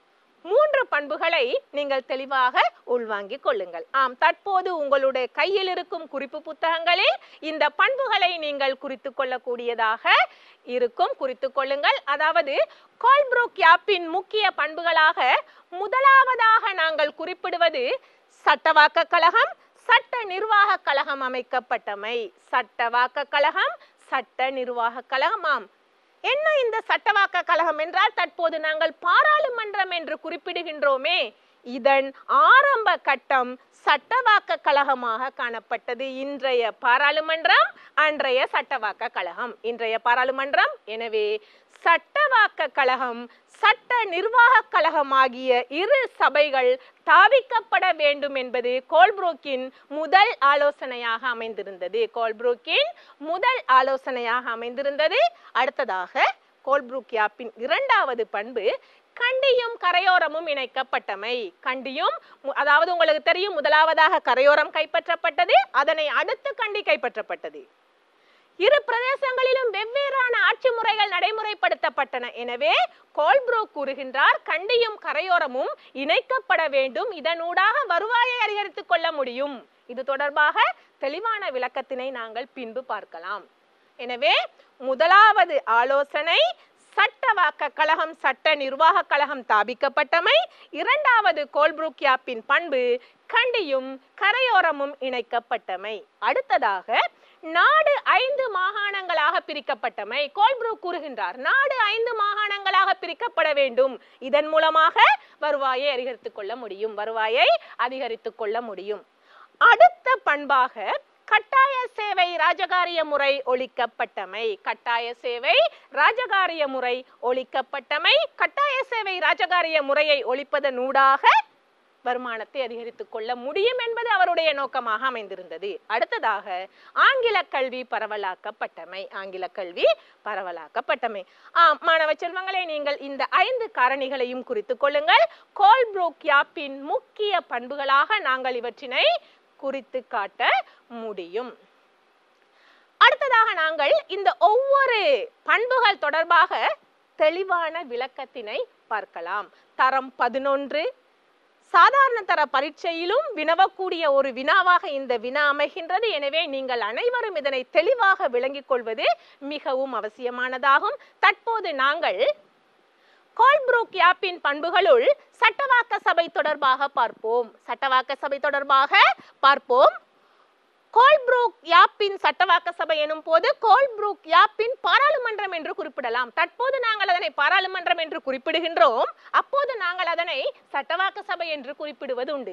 மூன்று பண்புகளை நீங்கள் தெளிவாக உள்வாங்கிக் கொள்ளுங்கள் ஆம் தற்போது உங்களுடைய கையில் இருக்கும் குறிப்பு புத்தகங்களில் இந்த பண்புகளை நீங்கள் குறித்துக் கொள்ளக்கூடியதாக இருக்கும் குறித்துக் கொள்ளுங்கள் அதாவது கோல்ப்ரூக் யாப்பின் முக்கிய பண்புகளாக முதலாவதாக நாங்கள் குறிப்பிடுவது சட்டவாக்க கழகம் சட்ட நிர்வாக கழகம் அமைக்கப்பட்டமை சட்டவாக்க கழகம் சட்ட நிர்வாக கழகம் ஆம் என்ன இந்த சட்டவாக்க கழகம் என்றால் தற்போது நாங்கள் பாராளுமன்றம் என்று குறிப்பிடுகின்றோமே இதன் ஆரம்ப கட்டம் சட்டவாக்க கழகமாக காணப்பட்டது இன்றைய பாராளுமன்றம் அன்றைய சட்டவாக்க கழகம் இன்றைய பாராளுமன்றம் எனவே சட்டவாக்க கழகம் சட்ட நிர்வாக கழகம் ஆகிய இரு சபைகள் தாவிக்கப்பட வேண்டும் என்பது கோல்ப்ரூக்கின் முதல் ஆலோசனையாக அமைந்திருந்தது கோல்ப்ரூக்கின் முதல் ஆலோசனையாக அமைந்திருந்தது அடுத்ததாக கோல்ப்ரூக் யாப்பின் இரண்டாவது பண்பு கண்டியும் கரையோரமும் இணைக்கப்பட்டமை கண்டியும் மு- அதாவது உங்களுக்கு தெரியும் முதலாவதாக கரையோரம் கைப்பற்றப்பட்டது அதனை அடுத்து கண்டி கைப்பற்றப்பட்டது இரு பிரதேசங்களிலும் வெவ்வேறான ஆட்சி முறைகள் நடைமுறைப்படுத்தப்பட்டன எனவே கோல்ப்ரூக் கூறுகின்றார் கண்டியும் கரையோரமும் இணைக்கப்பட வேண்டும் இதனூடாக வருவாயை அதிகரித்துக் கொள்ள முடியும் இது தொடர்பாக தெளிவான விளக்கத்தினை நாங்கள் பின்பு பார்க்கலாம் எனவே முதலாவது ஆலோசனை சட்டவாக்க கழகம் சட்ட நிர்வாக கழகம் தாபிக்கப்பட்டமை இரண்டாவது கோல்ப்ரூக் யாப்பின் பண்பு கண்டியும் கரையோரமும் இணைக்கப்பட்டமை அடுத்ததாக நாடு ஐந்து மாகாணங்களாக பிரிக்கப்பட்டமை கோல்ப்ரூக் கூறுகின்றார் நாடு ஐந்து மாகாணங்களாக பிரிக்கப்பட வேண்டும் இதன் மூலமாக வருவாயை அதிகரித்துக் கொள்ள முடியும் வருவாயை அதிகரித்துக் கொள்ள முடியும் அடுத்த பண்பாக கட்டாய சேவை ராஜகாரிய முறை ஒழிக்கப்பட்டமை கட்டாய சேவை ராஜகாரிய முறை ஒழிக்கப்பட்டமை கட்டாய சேவை ராஜகாரிய முறையை ஒழிப்பதனூடாக வருமானத்தை அதிகரித்துக் கொள்ள முடியும் என்பது அவருடைய நோக்கமாக அமைந்திருந்தது அடுத்ததாக ஆங்கில கல்வி பரவலாக்கப்பட்டமை ஆங்கில கல்வி பரவலாக்கப்பட்டமை ஆம் மாணவ செல்வங்களே நீங்கள் இந்த ஐந்து காரணிகளையும் குறித்துக் கொள்ளுங்கள் கோல்ப்ரூக் யாப்பின் முக்கிய பண்புகளாக நாங்கள் இவற்றினை குறித்து காட்ட முடியும் அடுத்ததாக நாங்கள் இந்த ஒவ்வொரு பண்புகள் தொடர்பாக தெளிவான விளக்கத்தினை பார்க்கலாம் தரம் பதினொன்று சாதாரண தர பரீட்சையிலும் வினவக்கூடிய ஒரு வினாவாக இந்த வினா அமைகின்றது எனவே நீங்கள் அனைவரும் இதனை தெளிவாக விளங்கிக் கொள்வது மிகவும் அவசியமானதாகும் தற்போது நாங்கள் கோல்ப்ரூக் யாப்பின் பண்புகளுள் சட்டவாக்க சபை தொடர்பாக பார்ப்போம் சட்டவாக்க சபை தொடர்பாக பார்ப்போம் கோல்ப்ரூக் யாப்பின் சட்டவாக்க சபை எனும் போது கோல்ப்ரூக் யாப்பின் பாராளுமன்றம் என்று குறிப்பிடலாம் தற்போது நாங்கள் அதனை பாராளுமன்றம் என்று குறிப்பிடுகின்றோம் அப்போது நாங்கள் அதனை சட்டவாக்க சபை என்று குறிப்பிடுவது உண்டு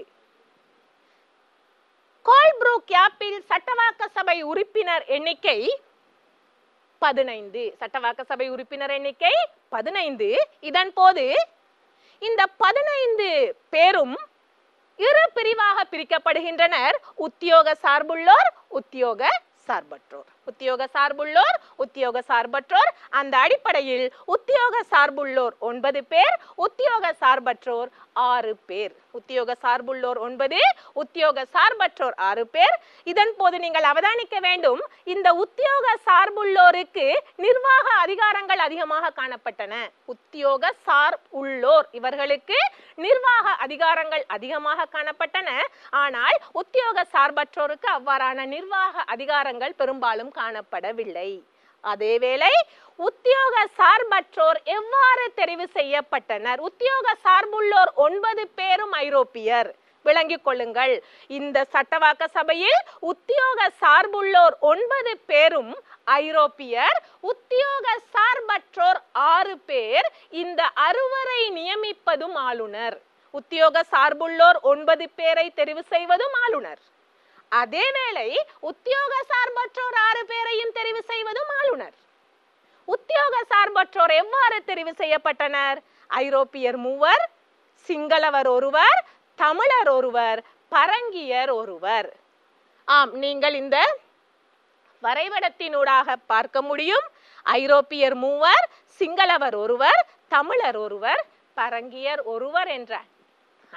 கோல்ப்ரூக் யாப்பில் சட்டவாக்க சபை உறுப்பினர் எண்ணிக்கை பதினைந்து சட்டவாக்க சபை உறுப்பினர் எண்ணிக்கை பதினைந்து இதன் போது இந்த பதினைந்து பேரும் இரு பிரிவாக பிரிக்கப்படுகின்றனர் உத்தியோக சார்புள்ளோர் உத்தியோக சார்பற்றோர் உத்தியோக சார்புள்ளோர் உத்தியோக சார்பற்றோர் அந்த அடிப்படையில் உத்தியோக சார்புள்ளோர் ஒன்பது பேர் உத்தியோக சார்பற்றோர் ஆறு பேர் உத்தியோக சார்புள்ளோர் ஒன்பது உத்தியோக சார்பற்றோர் ஆறு பேர் இதன் போது நீங்கள் அவதானிக்க வேண்டும் இந்த உத்தியோக சார்புள்ளோருக்கு நிர்வாக அதிகாரங்கள் அதிகமாக காணப்பட்டன உத்தியோக சார் உள்ளோர் இவர்களுக்கு நிர்வாக அதிகாரங்கள் அதிகமாக காணப்பட்டன ஆனால் உத்தியோக சார்பற்றோருக்கு அவ்வாறான நிர்வாக அதிகாரங்கள் பெரும்பாலும் காணப்படவில்லை அதேவேளை உத்தியோக சார்பற்றோர் எவ்வாறு தெரிவு செய்யப்பட்டனர் உத்தியோக சார்புள்ளோர் ஒன்பது பேரும் ஐரோப்பியர் விளங்கிக் கொள்ளுங்கள் இந்த சட்டவாக்க சபையில் உத்தியோக சார்புள்ளோர் ஒன்பது பேரும் ஐரோப்பியர் உத்தியோக சார்பற்றோர் ஆறு பேர் இந்த அறுவரை நியமிப்பதும் ஆளுநர் உத்தியோக சார்புள்ளோர் ஒன்பது பேரை தெரிவு செய்வதும் ஆளுநர் அதேவேளை உத்தியோக சார்பற்றோர் ஆறு பேரையும் தெரிவு செய்வதும் ஆளுநர் உத்தியோக சார்பற்றோர் எவ்வாறு தெரிவு செய்யப்பட்டனர் ஐரோப்பியர் மூவர் சிங்களவர் ஒருவர் தமிழர் ஒருவர் பரங்கியர் ஒருவர் ஆம் நீங்கள் இந்த வரைபடத்தினூடாக பார்க்க முடியும் ஐரோப்பியர் மூவர் சிங்களவர் ஒருவர் தமிழர் ஒருவர் பரங்கியர் ஒருவர் என்ற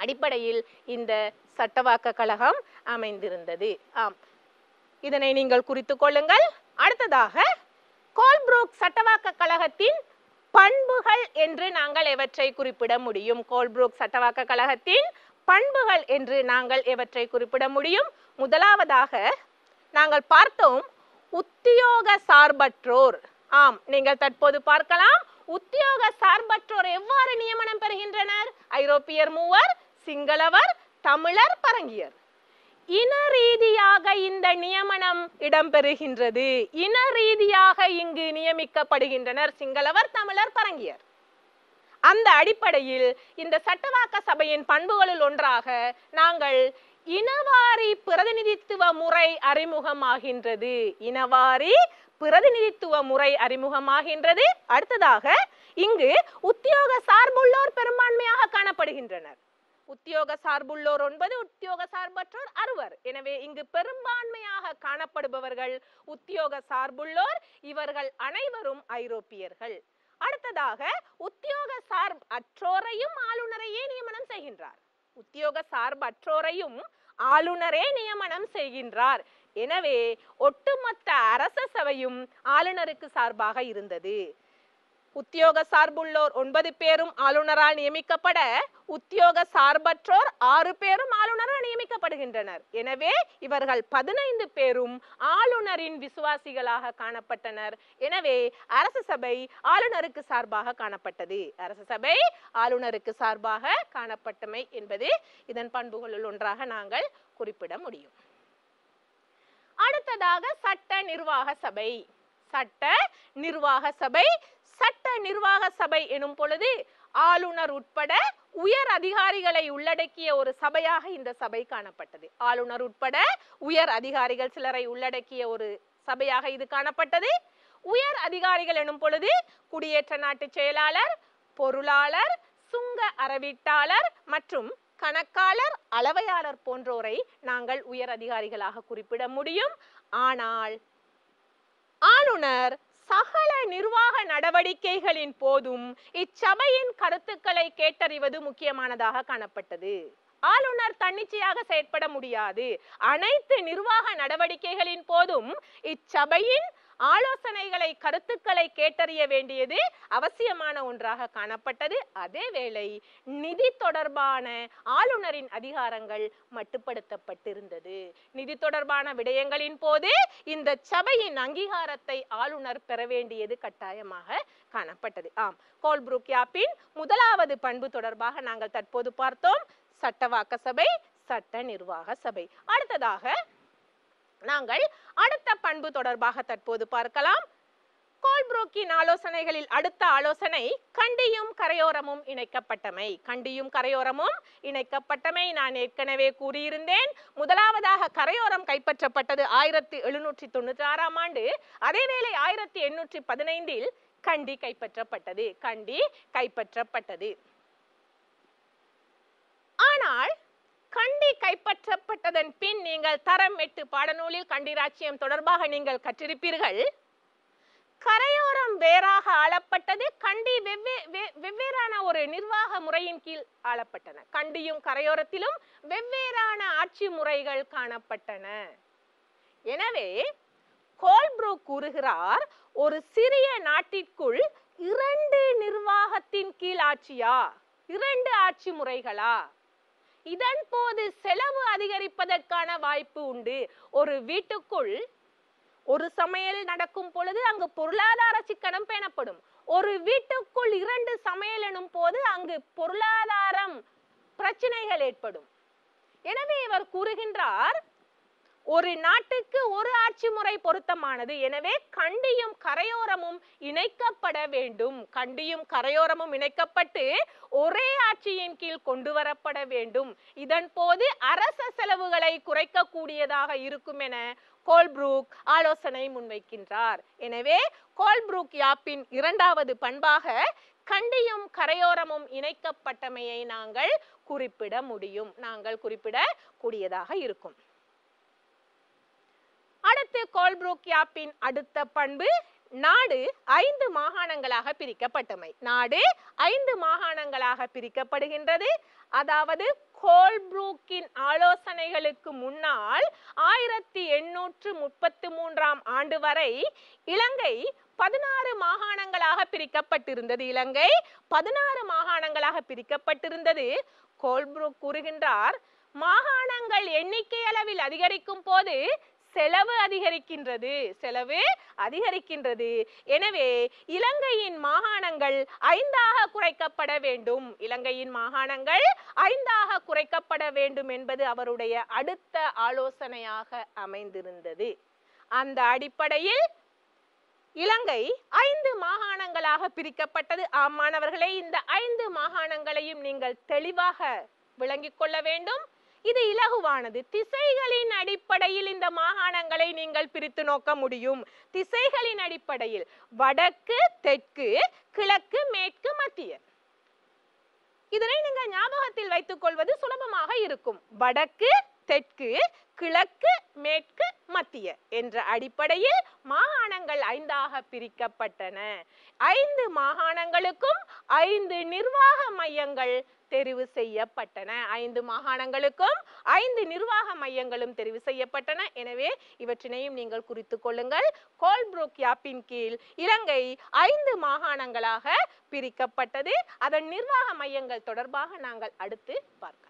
அடிப்படையில் இந்த சட்டவாக்க கழகம் அமைந்திருந்தது ஆம் இதனை நீங்கள் குறித்துக் கொள்ளுங்கள் அடுத்ததாக கோல்ப்ரூக் சட்டவாக்க கழகத்தின் பண்புகள் என்று நாங்கள் எவற்றை குறிப்பிட முடியும் கோல்ப்ரூக் சட்டவாக்க கழகத்தின் பண்புகள் என்று நாங்கள் எவற்றை குறிப்பிட முடியும் முதலாவதாக நாங்கள் பார்த்தோம் உத்தியோக சார்பற்றோர் ஆம் நீங்கள் தற்போது பார்க்கலாம் உத்தியோக சார்பற்றோர் எவ்வாறு நியமனம் பெறுகின்றனர் ஐரோப்பியர் மூவர் சிங்களவர் தமிழர் பரங்கியர் இன ரீதியாக இந்த நியமனம் இடம்பெறுகின்றது இன ரீதியாக இங்கு நியமிக்கப்படுகின்றனர் சிங்களவர் தமிழர் பரங்கியர் அந்த அடிப்படையில் இந்த சட்டவாக்க சபையின் பண்புகளில் ஒன்றாக நாங்கள் இனவாரி பிரதிநிதித்துவ முறை அறிமுகமாகின்றது இனவாரி பிரதிநிதித்துவ முறை அறிமுகமாகின்றது அடுத்ததாக இங்கு உத்தியோக சார்புள்ளோர் பெரும்பான்மையாக காணப்படுகின்றனர் உத்தியோக சார்புள்ளோர் ஒன்பது உத்தியோக சார்பற்றோர் அறுவர் எனவே இங்கு பெரும்பான்மையாக காணப்படுபவர்கள் உத்தியோக சார்புள்ளோர் இவர்கள் அனைவரும் ஐரோப்பியர்கள் அடுத்ததாக உத்தியோக சார் அற்றோரையும் ஆளுநரையே நியமனம் செய்கின்றார் உத்தியோக சார்பற்றோரையும் ஆளுநரே நியமனம் செய்கின்றார் எனவே ஒட்டுமொத்த அரச சபையும் ஆளுநருக்கு சார்பாக இருந்தது உத்தியோக சார்புள்ளோர் ஒன்பது பேரும் ஆளுநரால் நியமிக்கப்பட உத்தியோக சார்பற்றோர் ஆறு பேரும் ஆளுநரால் நியமிக்கப்படுகின்றனர் எனவே இவர்கள் பதினைந்து பேரும் ஆளுநரின் விசுவாசிகளாக காணப்பட்டனர் எனவே அரச சபை ஆளுநருக்கு சார்பாக காணப்பட்டது அரச சபை ஆளுநருக்கு சார்பாக காணப்பட்டமை என்பது இதன் பண்புகளுள் ஒன்றாக நாங்கள் குறிப்பிட முடியும் அடுத்ததாக சட்ட நிர்வாக சபை சட்ட நிர்வாக சபை சட்ட நிர்வாக சபை எனும் பொழுது ஆளுநர் உட்பட உயர் அதிகாரிகளை உள்ளடக்கிய ஒரு சபையாக இந்த சபை காணப்பட்டது ஆளுநர் உட்பட உயர் அதிகாரிகள் சிலரை உள்ளடக்கிய ஒரு சபையாக இது காணப்பட்டது உயர் அதிகாரிகள் எனும் பொழுது குடியேற்ற நாட்டு செயலாளர் பொருளாளர் சுங்க அறவீட்டாளர் மற்றும் கணக்காளர் அளவையாளர் போன்றோரை நாங்கள் உயர் அதிகாரிகளாக குறிப்பிட முடியும் ஆனால் ஆளுநர் சகல நிர்வாக நடவடிக்கைகளின் போதும் இச்சபையின் கருத்துக்களை கேட்டறிவது முக்கியமானதாக காணப்பட்டது ஆளுநர் தன்னிச்சையாக செயற்பட முடியாது அனைத்து நிர்வாக நடவடிக்கைகளின் போதும் இச்சபையின் ஆலோசனைகளை கருத்துக்களை கேட்டறிய வேண்டியது அவசியமான ஒன்றாக காணப்பட்டது அதேவேளை நிதி தொடர்பான ஆளுநரின் அதிகாரங்கள் மட்டுப்படுத்தப்பட்டிருந்தது நிதி தொடர்பான விடயங்களின் போது இந்த சபையின் அங்கீகாரத்தை ஆளுநர் பெற வேண்டியது கட்டாயமாக காணப்பட்டது ஆம் கோல்புரூக் யாப்பின் முதலாவது பண்பு தொடர்பாக நாங்கள் தற்போது பார்த்தோம் சட்டவாக்க சபை சட்ட நிர்வாக சபை அடுத்ததாக நாங்கள் அடுத்த பண்பு தொடர்பாக தற்போது பார்க்கலாம் கோல்ப்ரூக்கின் ஆலோசனைகளில் அடுத்த ஆலோசனை கண்டியும் கரையோரமும் இணைக்கப்பட்டமை கண்டியும் கரையோரமும் இணைக்கப்பட்டமை நான் ஏற்கனவே கூறியிருந்தேன் முதலாவதாக கரையோரம் கைப்பற்றப்பட்டது ஆயிரத்தி எழுநூற்றி தொண்ணூற்றி ஆறாம் ஆண்டு அதேவேளை ஆயிரத்தி எண்ணூற்றி பதினைந்தில் கண்டி கைப்பற்றப்பட்டது கண்டி கைப்பற்றப்பட்டது ஆனால் கண்டி கைப்பற்றப்பட்டதன் பின் நீங்கள் தரம் எட்டு பாடநூலில் கண்டி ராச்சியம் தொடர்பாக நீங்கள் கற்றிருப்பீர்கள் கரையோரம் வேறாக ஆளப்பட்டது கண்டி வெவ்வே வெ- வெவ்வேறான ஒரு நிர்வாக முறையின் கீழ் ஆளப்பட்டன கண்டியும் கரையோரத்திலும் வெவ்வேறான ஆட்சி முறைகள் காணப்பட்டன எனவே கோல்ப்ரூக் கூறுகிறார் ஒரு சிறிய நாட்டிற்குள் இரண்டு நிர்வாகத்தின் கீழ் ஆட்சியா இரண்டு ஆட்சி முறைகளா இதன் போது செலவு அதிகரிப்பதற்கான வாய்ப்பு உண்டு ஒரு வீட்டுக்குள் ஒரு சமையல் நடக்கும் பொழுது அங்கு பொருளாதார சிக்கனம் பேணப்படும் ஒரு வீட்டுக்குள் இரண்டு சமையல் எனும் போது அங்கு பொருளாதாரம் பிரச்சனைகள் ஏற்படும் எனவே இவர் கூறுகின்றார் ஒரு நாட்டுக்கு ஒரு ஆட்சி முறை பொருத்தமானது எனவே கண்டியும் கரையோரமும் இணைக்கப்பட வேண்டும் கண்டியும் கரையோரமும் இணைக்கப்பட்டு ஒரே ஆட்சியின் கீழ் கொண்டு வரப்பட வேண்டும் இதன் போது அரச செலவுகளை குறைக்கக்கூடியதாக இருக்கும் என கோல்ப்ரூக் ஆலோசனை முன்வைக்கின்றார் எனவே கோல்ப்ரூக் யாப்பின் இரண்டாவது பண்பாக கண்டியும் கரையோரமும் இணைக்கப்பட்டமையை நாங்கள் குறிப்பிட முடியும் நாங்கள் குறிப்பிட கூடியதாக இருக்கும் அடுத்து கோல்ப்ரூக் யாப்பின் அடுத்த பண்பு நாடு ஐந்து மாகாணங்களாக பிரிக்கப்பட்டமை நாடு ஐந்து மாகாணங்கள் மாகாணங்களாக பிரிக்கப்படுகின்றது அதாவது கோல்ப்ரூக்கின் ஆலோசனைகளுக்கு முன்னால் ஆயிரத்தி எண்ணூற்று முப்பத்தி மூன்றாம் ஆண்டு வரை இலங்கை பதினாறு மாகாணங்களாக பிரிக்கப்பட்டிருந்தது இலங்கை பதினாறு மாகாணங்களாக பிரிக்கப்பட்டிருந்தது கோல்ப்ரூக் கூறுகின்றார் மாகாணங்கள் எண்ணிக்கை அளவில் அதிகரிக்கும் போது செலவு அதிகரிக்கின்றது செலவு அதிகரிக்கின்றது எனவே இலங்கையின் மாகாணங்கள் ஐந்தாக குறைக்கப்பட வேண்டும் இலங்கையின் மாகாணங்கள் ஐந்தாக குறைக்கப்பட வேண்டும் என்பது அவருடைய அடுத்த ஆலோசனையாக அமைந்திருந்தது அந்த அடிப்படையில் இலங்கை ஐந்து மாகாணங்களாக பிரிக்கப்பட்டது ஆம் மாணவர்களே இந்த ஐந்து மாகாணங்களையும் நீங்கள் தெளிவாக விளங்கிக் கொள்ள வேண்டும் இது இலகுவானது திசைகளின் அடிப்படையில் இந்த மாகாணங்களை நீங்கள் பிரித்து நோக்க முடியும் திசைகளின் அடிப்படையில் வடக்கு தெற்கு கிழக்கு மேற்கு மத்திய இதனை நீங்கள் ஞாபகத்தில் வைத்துக் கொள்வது சுலபமாக இருக்கும் வடக்கு தெற்கு கிழக்கு மேற்கு மத்திய என்ற அடிப்படையில் மாகாணங்கள் ஐந்தாக பிரிக்கப்பட்டன ஐந்து மாகாணங்களுக்கும் ஐந்து நிர்வாக மையங்கள் தெரிவு செய்யப்பட்டன ஐந்து மாகாணங்களுக்கும் ஐந்து நிர்வாக மையங்களும் தெரிவு செய்யப்பட்டன எனவே இவற்றினையும் நீங்கள் குறித்துக் கொள்ளுங்கள் கோல்ப்ரூக் யாப்பின் கீழ் இலங்கை ஐந்து மாகாணங்களாக பிரிக்கப்பட்டது அதன் நிர்வாக மையங்கள் தொடர்பாக நாங்கள் அடுத்து பார்க்கலாம்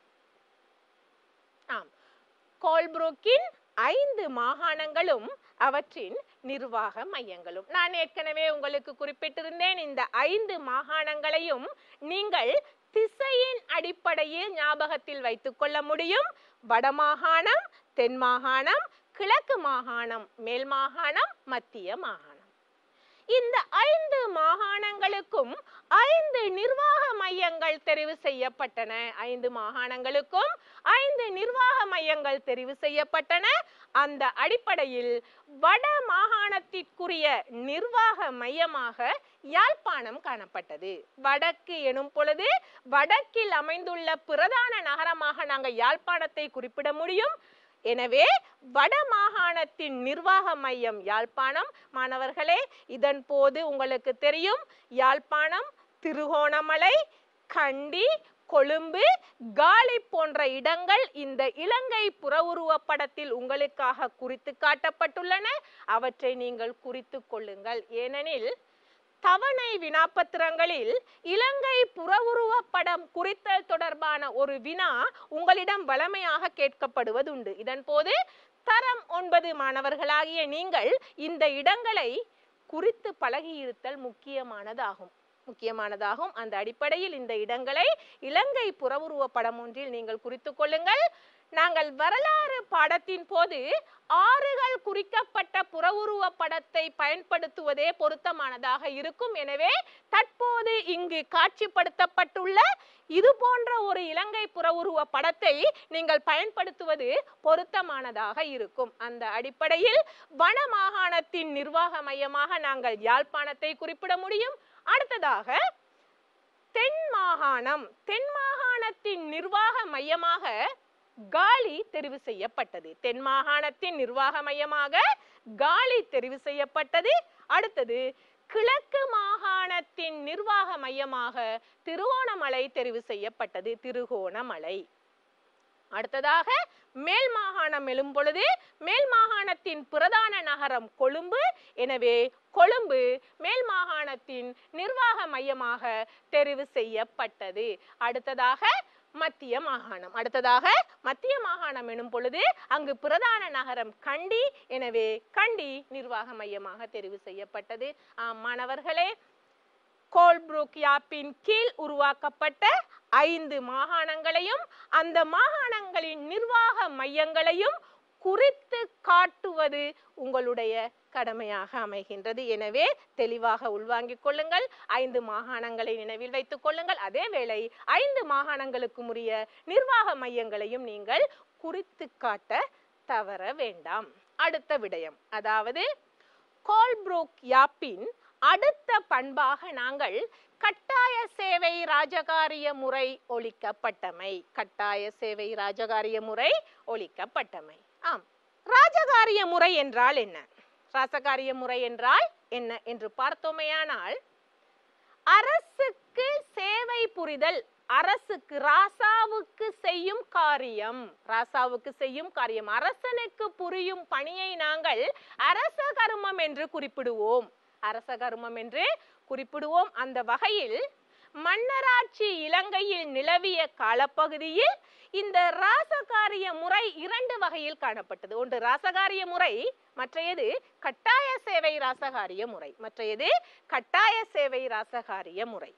ஆம் கோல்ப்ரூக்கின் ஐந்து மாகாணங்களும் அவற்றின் நிர்வாக மையங்களும் நான் ஏற்கனவே உங்களுக்கு குறிப்பிட்டிருந்தேன் இந்த ஐந்து மாகாணங்களையும் நீங்கள் திசையின் அடிப்படையில் ஞாபகத்தில் வைத்துக் கொள்ள முடியும் வடமாகாணம் தென் மாகாணம் கிழக்கு மாகாணம் மேல் மாகாணம் மத்திய மாகாணம் இந்த ஐந்து மாகாணங்களுக்கும் ஐந்து நிர்வாக மையங்கள் தெரிவு செய்யப்பட்டன ஐந்து மாகாணங்களுக்கும் ஐந்து நிர்வாக மையங்கள் தெரிவு செய்யப்பட்டன அந்த அடிப்படையில் வட மாகாணத்திற்குரிய நிர்வாக மையமாக யாழ்ப்பாணம் காணப்பட்டது வடக்கு எனும் பொழுது வடக்கில் அமைந்துள்ள பிரதான நகரமாக நாங்கள் யாழ்ப்பாணத்தை குறிப்பிட முடியும் எனவே வட மாகாணத்தின் நிர்வாக மையம் யாழ்ப்பாணம் மாணவர்களே இதன் போது உங்களுக்கு தெரியும் யாழ்ப்பாணம் திருகோணமலை கண்டி கொழும்பு காலி போன்ற இடங்கள் இந்த இலங்கை புறவுருவப் படத்தில் உங்களுக்காக குறித்து காட்டப்பட்டுள்ளன அவற்றை நீங்கள் குறித்து கொள்ளுங்கள் ஏனெனில் தவணை வினாப்பத்திரங்களில் இலங்கை புறவுருவப் படம் குறித்தல் தொடர்பான ஒரு வினா உங்களிடம் வளமையாக கேட்கப்படுவதுண்டு இதன் போது தரம் ஒன்பது மாணவர்களாகிய நீங்கள் இந்த இடங்களை குறித்து பழகியிருத்தல் முக்கியமானதாகும் முக்கியமானதாகும் அந்த அடிப்படையில் இந்த இடங்களை இலங்கை புறவுருவ படம் ஒன்றில் நீங்கள் குறித்துக் கொள்ளுங்கள் நாங்கள் வரலாறு பாடத்தின் போது ஆறுகள் குறிக்கப்பட்ட புறவுருவ படத்தை பயன்படுத்துவதே பொருத்தமானதாக இருக்கும் எனவே தற்போது இங்கு காட்சிப்படுத்தப்பட்டுள்ள இது போன்ற ஒரு இலங்கை புறவுருவ படத்தை நீங்கள் பயன்படுத்துவது பொருத்தமானதாக இருக்கும் அந்த அடிப்படையில் வன மாகாணத்தின் நிர்வாக மையமாக நாங்கள் யாழ்ப்பாணத்தை குறிப்பிட முடியும் அடுத்ததாக தென் மாகாணம் தென் மாகாணத்தின் நிர்வாக மையமாக காலி தெரிவு செய்யப்பட்டது தென் மாகாணத்தின் நிர்வாக மையமாக காலி தெரிவு செய்யப்பட்டது அடுத்தது கிழக்கு மாகாணத்தின் நிர்வாக மையமாக திருவோணமலை தெரிவு செய்யப்பட்டது திருகோணமலை அடுத்ததாக மேல் மாகாணம் எழும் பொழுது மேல் மாகாணத்தின் பிரதான நகரம் கொழும்பு எனவே கொழும்பு மேல் மாகாணத்தின் நிர்வாக மையமாக தெரிவு செய்யப்பட்டது அடுத்ததாக மத்திய மாகாணம் அடுத்ததாக மத்திய மாகாணம் எனும் பொழுது அங்கு பிரதான நகரம் கண்டி எனவே கண்டி நிர்வாக மையமாக தெரிவு செய்யப்பட்டது ஆம் மாணவர்களே கோல்ப்ரூக் யாப்பின் கீழ் உருவாக்கப்பட்ட ஐந்து மாகாணங்களையும் அந்த மாகாணங்களின் நிர்வாக மையங்களையும் குறித்து காட்டுவது உங்களுடைய கடமையாக அமைகின்றது எனவே தெளிவாக உள்வாங்கிக் கொள்ளுங்கள் ஐந்து மாகாணங்களை நினைவில் வைத்துக் கொள்ளுங்கள் அதே வேளை ஐந்து மாகாணங்களுக்கும் உரிய நிர்வாக மையங்களையும் நீங்கள் குறித்து காட்ட தவற வேண்டாம் அடுத்த விடயம் அதாவது கோல்ப்ரூக் யாப்பின் அடுத்த பண்பாக நாங்கள் கட்டாய சேவை ராஜகாரிய முறை ஒழிக்கப்பட்டமை கட்டாய சேவை ராஜகாரிய முறை ஒழிக்கப்பட்டமை ஆம் ராஜகாரிய முறை என்றால் என்ன ராசகாரிய முறை என்றால் என்ன என்று பார்த்தோமேயானால் அரசுக்கு சேவை பணிபுரிதல் அரசுக்கு ராசாவுக்கு செய்யும் காரியம் ராசாவுக்கு செய்யும் காரியம் அரசனுக்கு புரியும் பணியை நாங்கள் அரச கருமம் என்று குறிப்பிடுவோம் அரச கருமம் என்று குறிப்பிடுவோம் அந்த வகையில் மன்னராட்சி இலங்கையில் நிலவிய காலப்பகுதியில் இந்த ராசகாரிய முறை இரண்டு வகையில் காணப்பட்டது ஒன்று ராசகாரிய முறை மற்றையது கட்டாய சேவை ராசகாரிய முறை மற்றையது கட்டாய சேவை ராசகாரிய முறை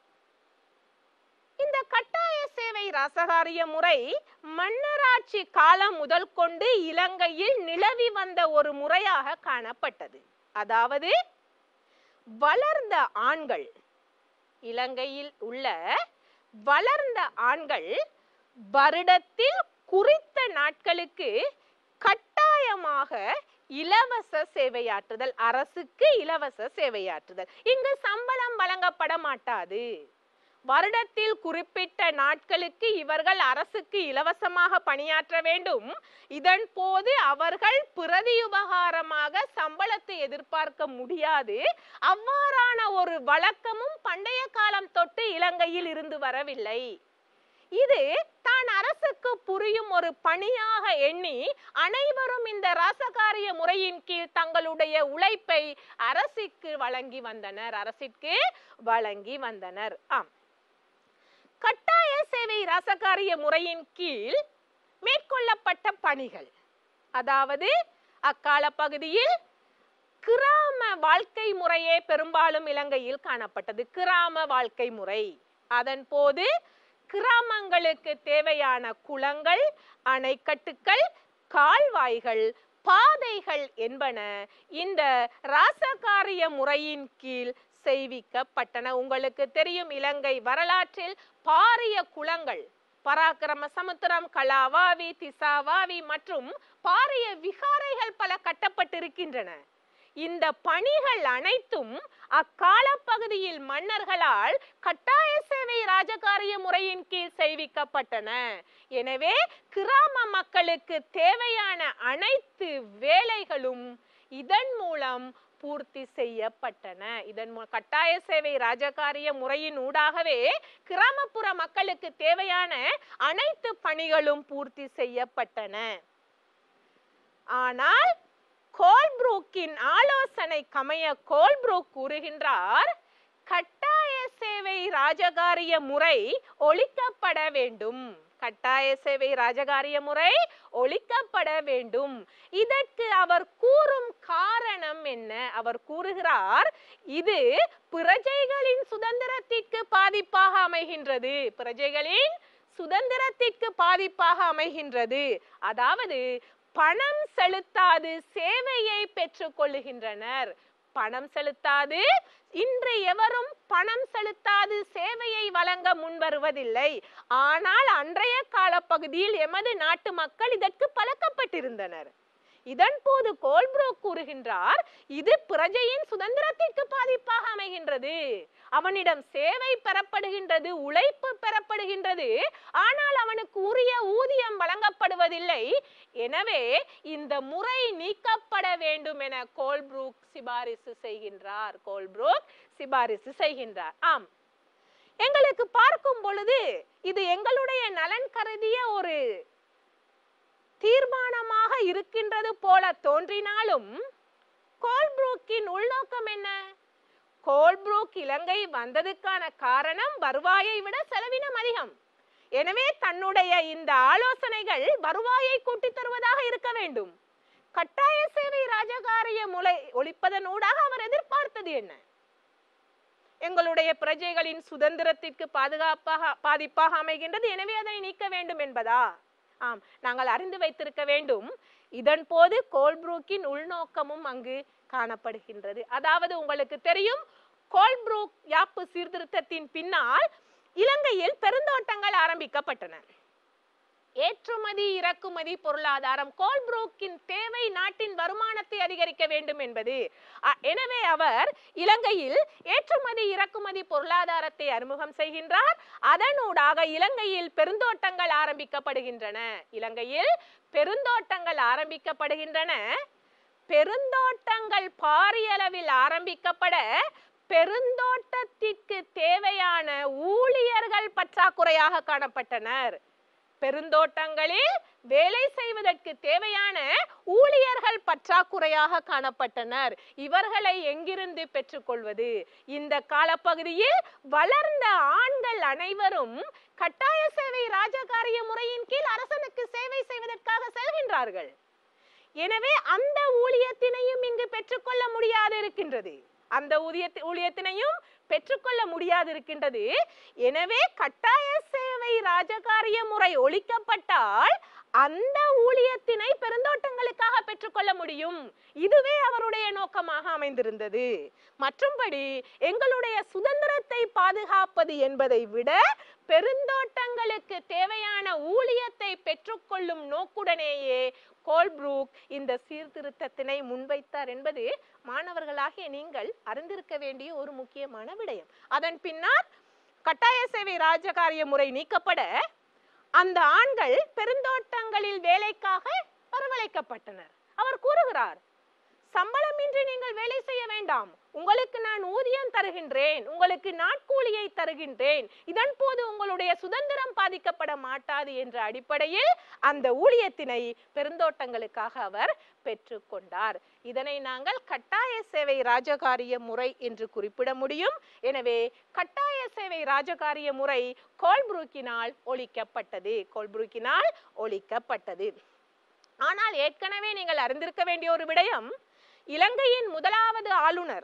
இந்த கட்டாய சேவை ராசகாரிய முறை மன்னராட்சி காலம் முதல் கொண்டு இலங்கையில் நிலவி வந்த ஒரு முறையாக காணப்பட்டது அதாவது வளர்ந்த ஆண்கள் இலங்கையில் உள்ள வளர்ந்த ஆண்கள் வருடத்தில் குறித்த நாட்களுக்கு கட்டாயமாக இலவச சேவையாற்றுதல் அரசுக்கு இலவச சேவையாற்றுதல் இங்கு சம்பளம் வழங்கப்பட மாட்டாது வருடத்தில் குறிப்பிட்ட நாட்களுக்கு இவர்கள் அரசுக்கு இலவசமாக பணியாற்ற வேண்டும் இதன் போது அவர்கள் பிரதியுபகாரமாக சம்பளத்தை எதிர்பார்க்க முடியாது அவ்வாறான ஒரு வழக்கமும் பண்டைய காலம் தொட்டு இலங்கையில் இருந்து வரவில்லை இது தான் அரசுக்கு புரியும் ஒரு பணியாக எண்ணி அனைவரும் இந்த ராசகாரிய முறையின் கீழ் தங்களுடைய உழைப்பை அரசிற்கு வழங்கி வந்தனர் அரசிற்கு வழங்கி வந்தனர் ஆம் கட்டாய சேவை ராசகாரிய முறையின் கீழ் மேற்கொள்ளப்பட்ட பணிகள் அதாவது அக்கால பகுதியில் கிராம வாழ்க்கை முறையே பெரும்பாலும் இலங்கையில் காணப்பட்டது கிராம வாழ்க்கை முறை அதன் போது கிராமங்களுக்கு தேவையான குளங்கள் அணைக்கட்டுகள் கால்வாய்கள் பாதைகள் என்பன இந்த ராசகாரிய முறையின் கீழ் செய்விக்கப்பட்டன உங்களுக்கு தெரியும் இலங்கை வரலாற்றில் பாரிய குளங்கள் பராக்கிரம சமுத்திரம் கலாவாவி திசாவாவி மற்றும் பாரிய விகாரைகள் பல கட்டப்பட்டிருக்கின்றன இந்த பணிகள் அனைத்தும் அக்கால பகுதியில் மன்னர்களால் கட்டாய சேவை ராஜகாரிய முறையின் கீழ் செய்விக்கப்பட்டன எனவே கிராம மக்களுக்கு தேவையான அனைத்து வேலைகளும் இதன் மூலம் பூர்த்தி செய்யப்பட்டன இதன் மூ- கட்டாய சேவை ராஜகாரிய முறையின் ஊடாகவே கிராமப்புற மக்களுக்கு தேவையான அனைத்து பணிகளும் பூர்த்தி செய்யப்பட்டன ஆனால் கோல்ப்ரூக்கின் ஆலோசனை கமைய கோல்ப்ரூக் கூறுகின்றார் கட்டாய சேவை ராஜகாரிய முறை ஒழிக்கப்பட வேண்டும் கட்டாய சேவை ராஜகாரிய முறை ஒழிக்கப்பட வேண்டும் இதற்கு அவர் கூறும் காரணம் என்ன அவர் கூறுகிறார் இது பிரஜைகளின் சுதந்திரத்திற்கு பாதிப்பாக அமைகின்றது பிரஜைகளின் சுதந்திரத்திற்கு பாதிப்பாக அமைகின்றது அதாவது பணம் செலுத்தாது சேவையை பெற்றுக் கொள்ளுகின்றனர் பணம் செலுத்தாது இன்று எவரும் பணம் செலுத்தாது சேவையை வழங்க முன்வருவதில்லை ஆனால் அன்றைய காலப்பகுதியில் எமது நாட்டு மக்கள் இதற்கு பழக்கப்பட்டிருந்தனர் இதன் போது கோல்ப்ரோ கூறுகின்றார் இது பிரஜையின் சுதந்திரத்திற்கு பாதிப்பாக அமைகின்றது அவனிடம் சேவை பெறப்படுகின்றது உழைப்பு பெறப்படுகின்றது ஆனால் அவனுக்கு உரிய ஊதியம் வழங்கப்படுவதில்லை எனவே இந்த முறை நீக்கப்பட வேண்டும் என கோல்ப்ரூக் சிபாரிசு செய்கின்றார் கோல்ப்ரூக் சிபாரிசு செய்கின்றார் ஆம் எங்களுக்கு பார்க்கும் பொழுது இது எங்களுடைய நலன் கருதிய ஒரு தீர்மானமாக இருக்கின்றது போல தோன்றினாலும் கோல்ப்ரூக்கின் உள்நோக்கம் என்ன கோல்ப்ரூக் இலங்கை வந்ததுக்கான காரணம் வருவாயை விட செலவினம் அதிகம் எனவே தன்னுடைய இந்த ஆலோசனைகள் வருவாயை கூட்டித் தருவதாக இருக்க வேண்டும் கட்டாய சேவை ராஜகாரிய முறை ஒழிப்பதனூடாக அவர் எதிர்பார்த்தது என்ன எங்களுடைய பிரஜைகளின் சுதந்திரத்திற்கு பாதுகாப்பாக பாதிப்பாக அமைகின்றது எனவே அதனை நீக்க வேண்டும் என்பதா ஆம் நாங்கள் அறிந்து வைத்திருக்க வேண்டும் இதன் போது கோல்ப்ரூக்கின் உள்நோக்கமும் அங்கு காணப்படுகின்றது அதாவது உங்களுக்கு தெரியும் கோல்ப்ரூக் யாப்பு சீர்திருத்தத்தின் பின்னால் இலங்கையில் பெருந்தோட்டங்கள் ஆரம்பிக்கப்பட்டன ஏற்றுமதி இறக்குமதி பொருளாதாரம் கோல்ப்ரூக்கின் தேவை நாட்டின் வருமானத்தை அதிகரிக்க வேண்டும் என்பது அ- எனவே அவர் இலங்கையில் ஏற்றுமதி இறக்குமதி பொருளாதாரத்தை அறிமுகம் செய்கின்றார் அதனூடாக இலங்கையில் பெருந்தோட்டங்கள் ஆரம்பிக்கப்படுகின்றன இலங்கையில் பெருந்தோட்டங்கள் ஆரம்பிக்கப்படுகின்றன பெருந்தோட்டங்கள் பாரியளவில் ஆரம்பிக்கப்பட பெருந்தோட்டத்திற்கு தேவையான ஊழியர்கள் ஊழியர்கள் பற்றாக்குறையாக காணப்பட்டனர் பெருந்தோட்டங்களில் வேலை செய்வதற்கு தேவையான ஊழியர்கள் பற்றாக்குறையாக காணப்பட்டனர் இவர்களை எங்கிருந்து பெற்றுக்கொள்வது இந்த காலப்பகுதியில் வளர்ந்த ஆண்கள் அனைவரும் கட்டாய சேவை ராஜகாரிய முறையின் கீழ் அரசனுக்கு சேவை செய்வதற்காக செல்கின்றார்கள் எனவே அந்த ஊழியத்தினையும் இங்கு பெற்றுக்கொள்ள முடியாது இருக்கின்றது அந்த ஊதியத்தி ஊழியத்தினையும் பெற்றுக்கொள்ள முடியாது இருக்கின்றது எனவே கட்டாய சேவை ராஜகாரிய முறை ஒழிக்கப்பட்டால் அந்த ஊழியத்தினை பெருந்தோட்டங்களுக்காக பெற்றுக்கொள்ள முடியும் இதுவே அவருடைய நோக்கமாக அமைந்திருந்தது மற்றும்படி எங்களுடைய சுதந்திரத்தை பாதுகாப்பது என்பதை விட பெருந்தோட்டங்களுக்கு தேவையான ஊழியத்தை பெற்றுக்கொள்ளும் நோக்குடனேயே கோல்ப்ரூக் இந்த சீர்திருத்தத்தினை முன்வைத்தார் என்பது மாணவர்களாகிய நீங்கள் அறிந்திருக்க வேண்டிய ஒரு முக்கியமான விடயம் அதன் பின்னால் கட்டாய சேவை ராஜகாரிய முறை நீக்கப்பட அந்த ஆண்கள் பெருந்தோட்டங்களில் வேலைக்காக வரவழைக்கப்பட்டனர் அவர் கூறுகிறார் சம்பளமின்றி நீங்கள் வேலை செய்ய வேண்டாம் உங்களுக்கு நான் ஊதியம் தருகின்றேன் உங்களுக்கு நாட்கூலியை தருகின்றேன் இதன் போது உங்களுடைய சுதந்திரம் பாதிக்கப்பட மாட்டாது என்ற அடிப்படையில் அந்த ஊழியத்தினை பெருந்தோட்டங்களுக்காக அவர் பெற்றுக்கொண்டார் இதனை நாங்கள் கட்டாய சேவை ராஜகாரிய முறை என்று குறிப்பிட முடியும் எனவே கட்டாய சேவை ராஜகாரிய முறை கோல்புரூக்கினால் ஒழிக்கப்பட்டது கோல்புரூக்கினால் ஒழிக்கப்பட்டது ஆனால் ஏற்கனவே நீங்கள் அறிந்திருக்க வேண்டிய ஒரு விடயம் இலங்கையின் முதலாவது ஆளுநர்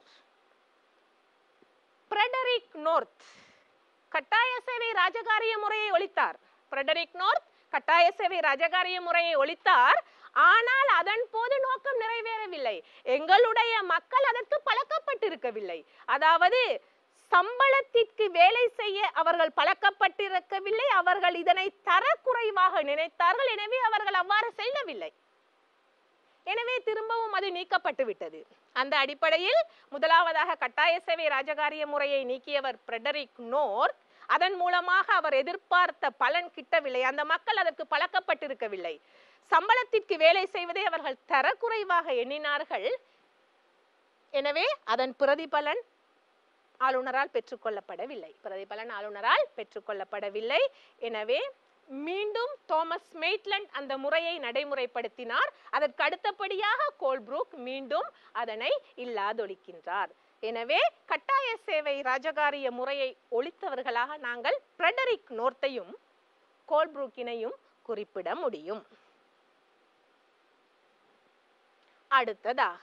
ஃப்ரெடரிக் நோர்த் கட்டாய சேவை ராஜகாரிய முறையை ஒழித்தார் ஃப்ரெடரிக் நோர்த் கட்டாய சேவை ராஜகாரிய முறையை ஒழித்தார் ஆனால் அதன் போது நோக்கம் நிறைவேறவில்லை எங்களுடைய மக்கள் அதற்கு பழக்கப்பட்டிருக்கவில்லை அதாவது சம்பளத்திற்கு வேலை செய்ய அவர்கள் பழக்கப்பட்டிருக்கவில்லை அவர்கள் இதனை தரக்குறைவாக நினைத்தார்கள் எனவே அவர்கள் அவ்வாறு செய்யவில்லை எனவே திரும்பவும் அது நீக்கப்பட்டு விட்டது அந்த அடிப்படையில் முதலாவதாக கட்டாய சேவை ராஜகாரிய முறையை நீக்கியவர் ஃப்ரெடரிக் நோர்த் அதன் மூலமாக அவர் எதிர்பார்த்த பலன் கிட்டவில்லை அந்த மக்கள் அதற்கு பழக்கப்பட்டிருக்கவில்லை சம்பளத்திற்கு வேலை செய்வதை அவர்கள் தரக்குறைவாக எண்ணினார்கள் எனவே அதன் பிரதிபலன் ஆளுநரால் பெற்றுக்கொள்ளப்படவில்லை பிரதிபலன் ஆளுநரால் பெற்றுக்கொள்ளப்படவில்லை எனவே மீண்டும் தோமஸ் மெய்ட்லண்ட் அந்த முறையை நடைமுறைப்படுத்தினார் அதற்கு அடுத்தபடியாக கோல்ப்ரூக் மீண்டும் அதனை இல்லாதொழிக்கின்றார் எனவே கட்டாய சேவை ராஜகாரிய முறையை ஒழித்தவர்களாக நாங்கள் ஃப்ரெடரிக் நோர்த்தையும் கோல்ப்ரூக்கினையும் குறிப்பிட முடியும் அடுத்ததாக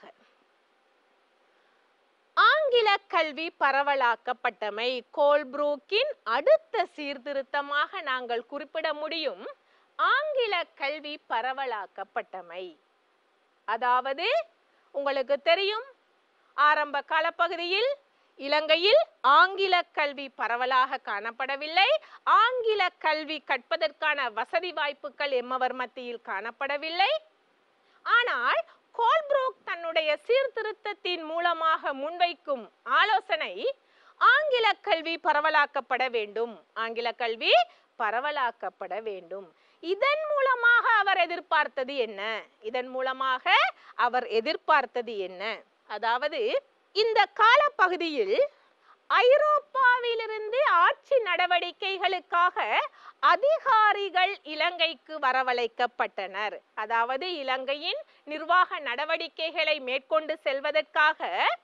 ஆங்கில கல்வி பரவலாக்கப்பட்டமை கோல்ப்ரூக்கின் அடுத்த சீர்திருத்தமாக நாங்கள் குறிப்பிட முடியும் ஆங்கில கல்வி பரவலாக்கப்பட்டமை அதாவது உங்களுக்கு தெரியும் ஆரம்ப காலப்பகுதியில் இலங்கையில் ஆங்கில கல்வி பரவலாக காணப்படவில்லை ஆங்கில கல்வி கற்பதற்கான வசதி வாய்ப்புகள் எம்மவர் மத்தியில் காணப்படவில்லை ஆனால் கோல்ப்ரூக் தன்னுடைய சீர்திருத்தத்தின் மூலமாக முன்வைக்கும் ஆலோசனை ஆங்கில கல்வி பரவலாக்கப்பட வேண்டும் ஆங்கில கல்வி பரவலாக்கப்பட வேண்டும் இதன் மூலமாக அவர் எதிர்பார்த்தது என்ன இதன் மூலமாக அவர் எதிர்பார்த்தது என்ன அதாவது இந்த காலப்பகுதியில் ஐரோப்பாவிலிருந்து ஆட்சி நடவடிக்கைகளுக்காக அதிகாரிகள் இலங்கைக்கு வரவழைக்கப்பட்டனர் அதாவது இலங்கையின் நிர்வாக நடவடிக்கைகளை மேற்கொண்டு செல்வதற்காக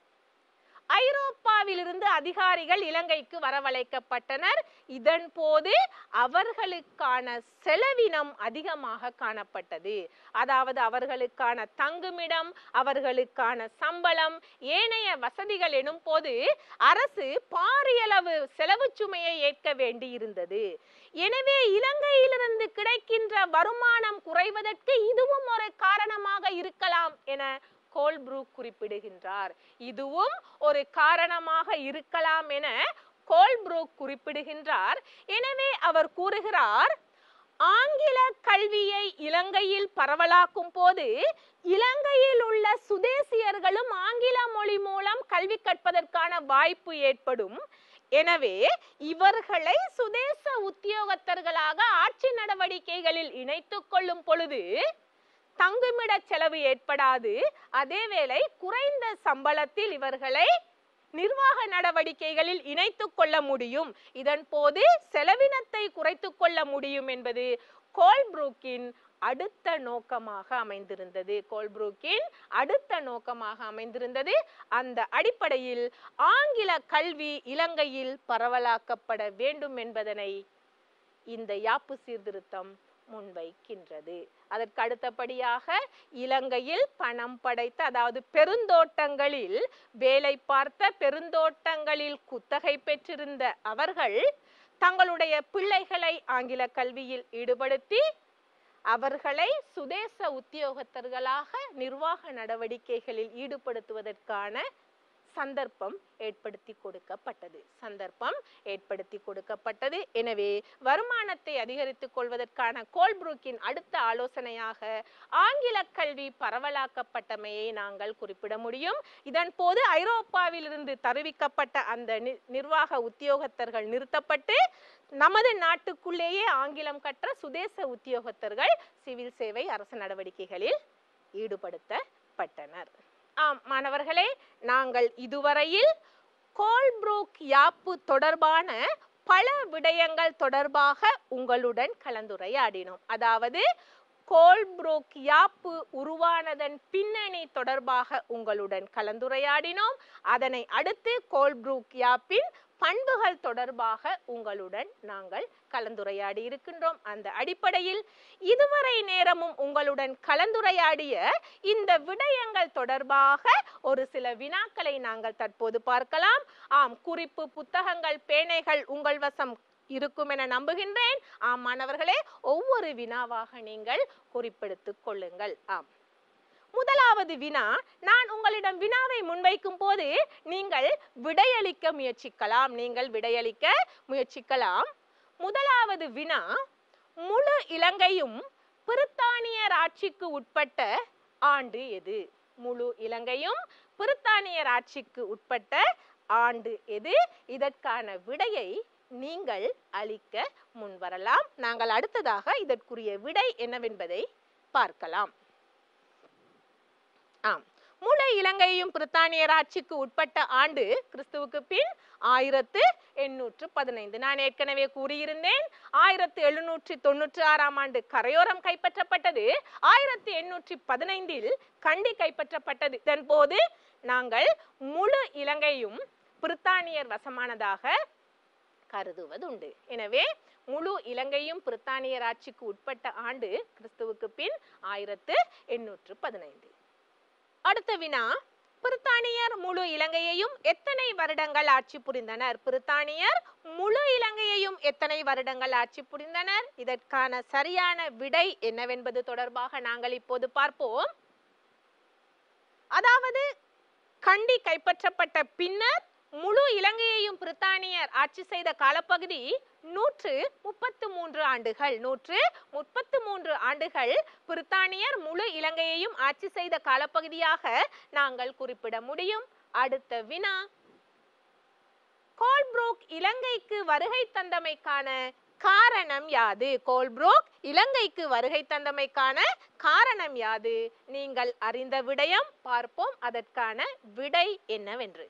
ஐரோப்பாவிலிருந்து அதிகாரிகள் இலங்கைக்கு வரவழைக்கப்பட்டனர் இதன் போது அவர்களுக்கான செலவினம் அதிகமாக காணப்பட்டது அதாவது அவர்களுக்கான தங்குமிடம் அவர்களுக்கான சம்பளம் ஏனைய வசதிகள் எனும் போது அரசு பாரியளவு செலவு சுமையை ஏற்க வேண்டி இருந்தது எனவே இலங்கையிலிருந்து கிடைக்கின்ற வருமானம் குறைவதற்கு இதுவும் ஒரு காரணமாக இருக்கலாம் என கோல்ப்ரூக் குறிப்பிடுகின்றார் இதுவும் ஒரு காரணமாக இருக்கலாம் என கோல்ப்ரூக் குறிப்பிடுகின்றார் எனவே அவர் கூறுகிறார் ஆங்கில கல்வியை இலங்கையில் பரவலாக்கும் போது இலங்கையில் உள்ள சுதேசியர்களும் ஆங்கில மொழி மூலம் கல்வி கற்பதற்கான வாய்ப்பு ஏற்படும் எனவே இவர்களை சுதேச உத்தியோகத்தர்களாக ஆட்சி நடவடிக்கைகளில் இணைத்துக் கொள்ளும் பொழுது தங்குமிட செலவு ஏற்படாது அதேவேளை குறைந்த சம்பளத்தில் இவர்களை நிர்வாக நடவடிக்கைகளில் இணைத்துக் கொள்ள முடியும் இதன் போது செலவினத்தை குறைத்துக் கொள்ள முடியும் என்பது கோல்ப்ரூக்கின் அடுத்த நோக்கமாக அமைந்திருந்தது கோல்ப்ரூக்கின் அடுத்த நோக்கமாக அமைந்திருந்தது அந்த அடிப்படையில் ஆங்கில கல்வி இலங்கையில் பரவலாக்கப்பட வேண்டும் என்பதனை இந்த யாப்பு சீர்திருத்தம் முன்வைக்கின்றது அதற்கு அடுத்தபடியாக இலங்கையில் பணம் படைத்த அதாவது பெருந்தோட்டங்களில் வேலை பார்த்த பெருந்தோட்டங்களில் குத்தகை பெற்றிருந்த அவர்கள் தங்களுடைய பிள்ளைகளை ஆங்கில கல்வியில் ஈடுபடுத்தி அவர்களை சுதேச உத்தியோகத்தர்களாக நிர்வாக நடவடிக்கைகளில் ஈடுபடுத்துவதற்கான சந்தர்ப்பம் ஏற்படுத்தி கொடுக்கப்பட்டது சந்தர்ப்பம் ஏற்படுத்தி கொடுக்கப்பட்டது எனவே வருமானத்தை அதிகரித்துக் கொள்வதற்கான கோல்ப்ரூக்கின் அடுத்த ஆலோசனையாக ஆங்கில கல்வி பரவலாக்கப்பட்டமையை நாங்கள் குறிப்பிட முடியும் இதன் போது ஐரோப்பாவிலிருந்து தருவிக்கப்பட்ட அந்த நி- நிர்வாக உத்தியோகத்தர்கள் நிறுத்தப்பட்டு நமது நாட்டுக்குள்ளேயே ஆங்கிலம் கற்ற சுதேச உத்தியோகத்தர்கள் சிவில் சேவை அரசு நடவடிக்கைகளில் ஈடுபடுத்தப்பட்டனர் ஆம் மாணவர்களே நாங்கள் இதுவரையில் கோல்ப்ரூக் யாப்பு தொடர்பான பல விடயங்கள் தொடர்பாக உங்களுடன் கலந்துரையாடினோம் அதாவது கோல்ப்ரூக் யாப்பு உருவானதன் பின்னணி தொடர்பாக உங்களுடன் கலந்துரையாடினோம் அதனை அடுத்து கோல்ப்ரூக் யாப்பின் பண்புகள் தொடர்பாக உங்களுடன் நாங்கள் கலந்துரையாடி இருக்கின்றோம் அந்த அடிப்படையில் இதுவரை நேரமும் உங்களுடன் கலந்துரையாடிய இந்த விடயங்கள் தொடர்பாக ஒரு சில வினாக்களை நாங்கள் தற்போது பார்க்கலாம் ஆம் குறிப்பு புத்தகங்கள் பேனைகள் உங்கள் வசம் இருக்கும் என நம்புகின்றேன் ஆம் மாணவர்களே ஒவ்வொரு வினாவாக நீங்கள் குறிப்பெடுத்துக் கொள்ளுங்கள் ஆம் முதலாவது வினா நான் உங்களிடம் வினாவை முன்வைக்கும் போது நீங்கள் விடையளிக்க முயற்சிக்கலாம் நீங்கள் விடையளிக்க முயற்சிக்கலாம் முதலாவது வினா முழு இலங்கையும் பிரித்தானியர் ஆட்சிக்கு உட்பட்ட ஆண்டு எது முழு இலங்கையும் பிரித்தானியர் ஆட்சிக்கு உட்பட்ட ஆண்டு எது இதற்கான விடையை நீங்கள் அளிக்க முன்வரலாம் நாங்கள் அடுத்ததாக இதற்குரிய விடை என்னவென்பதை பார்க்கலாம் ஆம் முழு இலங்கையும் பிரித்தானியர் ஆட்சிக்கு உட்பட்ட ஆண்டு கிறிஸ்துவுக்கு பின் ஆயிரத்து எண்ணூற்று பதினைந்து நான் ஏற்கனவே கூறியிருந்தேன் ஆயிரத்து எழுநூற்றி தொண்ணூற்றி ஆறாம் ஆண்டு கரையோரம் கைப்பற்றப்பட்டது ஆயிரத்தி எண்ணூற்றி பதினைந்தில் கண்டி கைப்பற்றப்பட்டது இதன் போது நாங்கள் முழு இலங்கையும் பிரித்தானியர் வசமானதாக கருதுவதுண்டு எனவே முழு இலங்கையும் பிரித்தானியர் ஆட்சிக்கு உட்பட்ட ஆண்டு கிறிஸ்துவுக்கு பின் ஆயிரத்து எண்ணூற்று பதினைந்து அடுத்த வினா பிரித்தானியர் முழு இலங்கையையும் எத்தனை வருடங்கள் ஆட்சி புரிந்தனர் பிரித்தானியர் முழு இலங்கையையும் எத்தனை வருடங்கள் ஆட்சி புரிந்தனர் இதற்கான சரியான விடை என்னவென்பது தொடர்பாக நாங்கள் இப்போது பார்ப்போம் அதாவது கண்டி கைப்பற்றப்பட்ட பின்னர் முழு இலங்கையையும் பிரித்தானியர் ஆட்சி செய்த காலப்பகுதி நூற்று முப்பத்து மூன்று ஆண்டுகள் நூற்று முப்பத்து மூன்று ஆண்டுகள் பிரித்தானியர் முழு இலங்கையையும் ஆட்சி செய்த காலப்பகுதியாக நாங்கள் குறிப்பிட முடியும் அடுத்த வினா கோல்ப்ரூக் இலங்கைக்கு வருகை தந்தமைக்கான காரணம் யாது கோல்ப்ரூக் இலங்கைக்கு வருகை தந்தமைக்கான காரணம் யாது நீங்கள் அறிந்த விடயம் பார்ப்போம் அதற்கான விடை என்னவென்று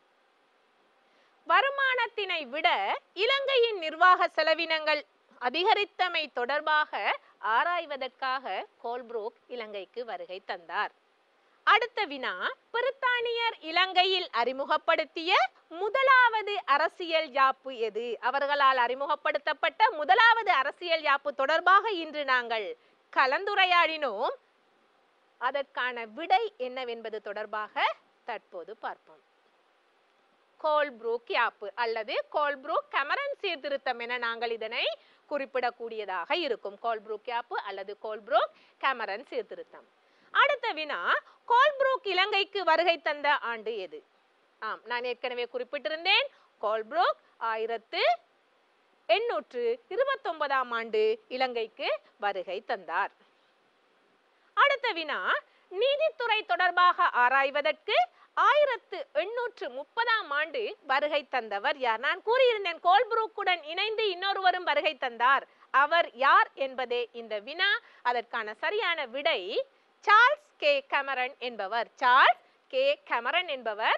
வருமானத்தினை விட இலங்கையின் நிர்வாக செலவினங்கள் அதிகரித்தமை தொடர்பாக ஆராய்வதற்காக கோல்ப்ரூக் இலங்கைக்கு வருகை தந்தார் அடுத்த வினா பிரித்தானியர் இலங்கையில் அறிமுகப்படுத்திய முதலாவது அரசியல் யாப்பு எது அவர்களால் அறிமுகப்படுத்தப்பட்ட முதலாவது அரசியல் யாப்பு தொடர்பாக இன்று நாங்கள் கலந்துரையாடினோம் அதற்கான விடை என்னவென்பது தொடர்பாக தற்போது பார்ப்போம் கோல்ப்ரூக் யாப்பு அல்லது கோல்ப்ரூக் கமரன் சீர்திருத்தம் என நாங்கள் இதனை குறிப்பிடக்கூடியதாக இருக்கும் கோல்ப்ரூக் யாப்பு அல்லது கோல்ப்ரூக் கமரன் சீர்திருத்தம் அடுத்த வினா கோல்ப்ரூக் இலங்கைக்கு வருகை தந்த ஆண்டு எது ஆம் நான் ஏற்கனவே குறிப்பிட்டிருந்தேன் கோல்ப்ரூக் ஆயிரத்து எண்ணூற்று இருபத்தொன்பதாம் ஆண்டு இலங்கைக்கு வருகை தந்தார் அடுத்த வினா நீதித்துறை தொடர்பாக ஆராய்வதற்கு ஆயிரத்து எண்ணூற்று முப்பதாம் ஆண்டு வருகை தந்தவர் யார் நான் கூறியிருந்தேன் கோல்புரூக்குடன் இணைந்து இன்னொருவரும் வருகை தந்தார் அவர் யார் என்பதே இந்த வினா அதற்கான சரியான விடை சார்ல்ஸ் கே கமரன் என்பவர் சார்ல்ஸ் கே கமரன் என்பவர்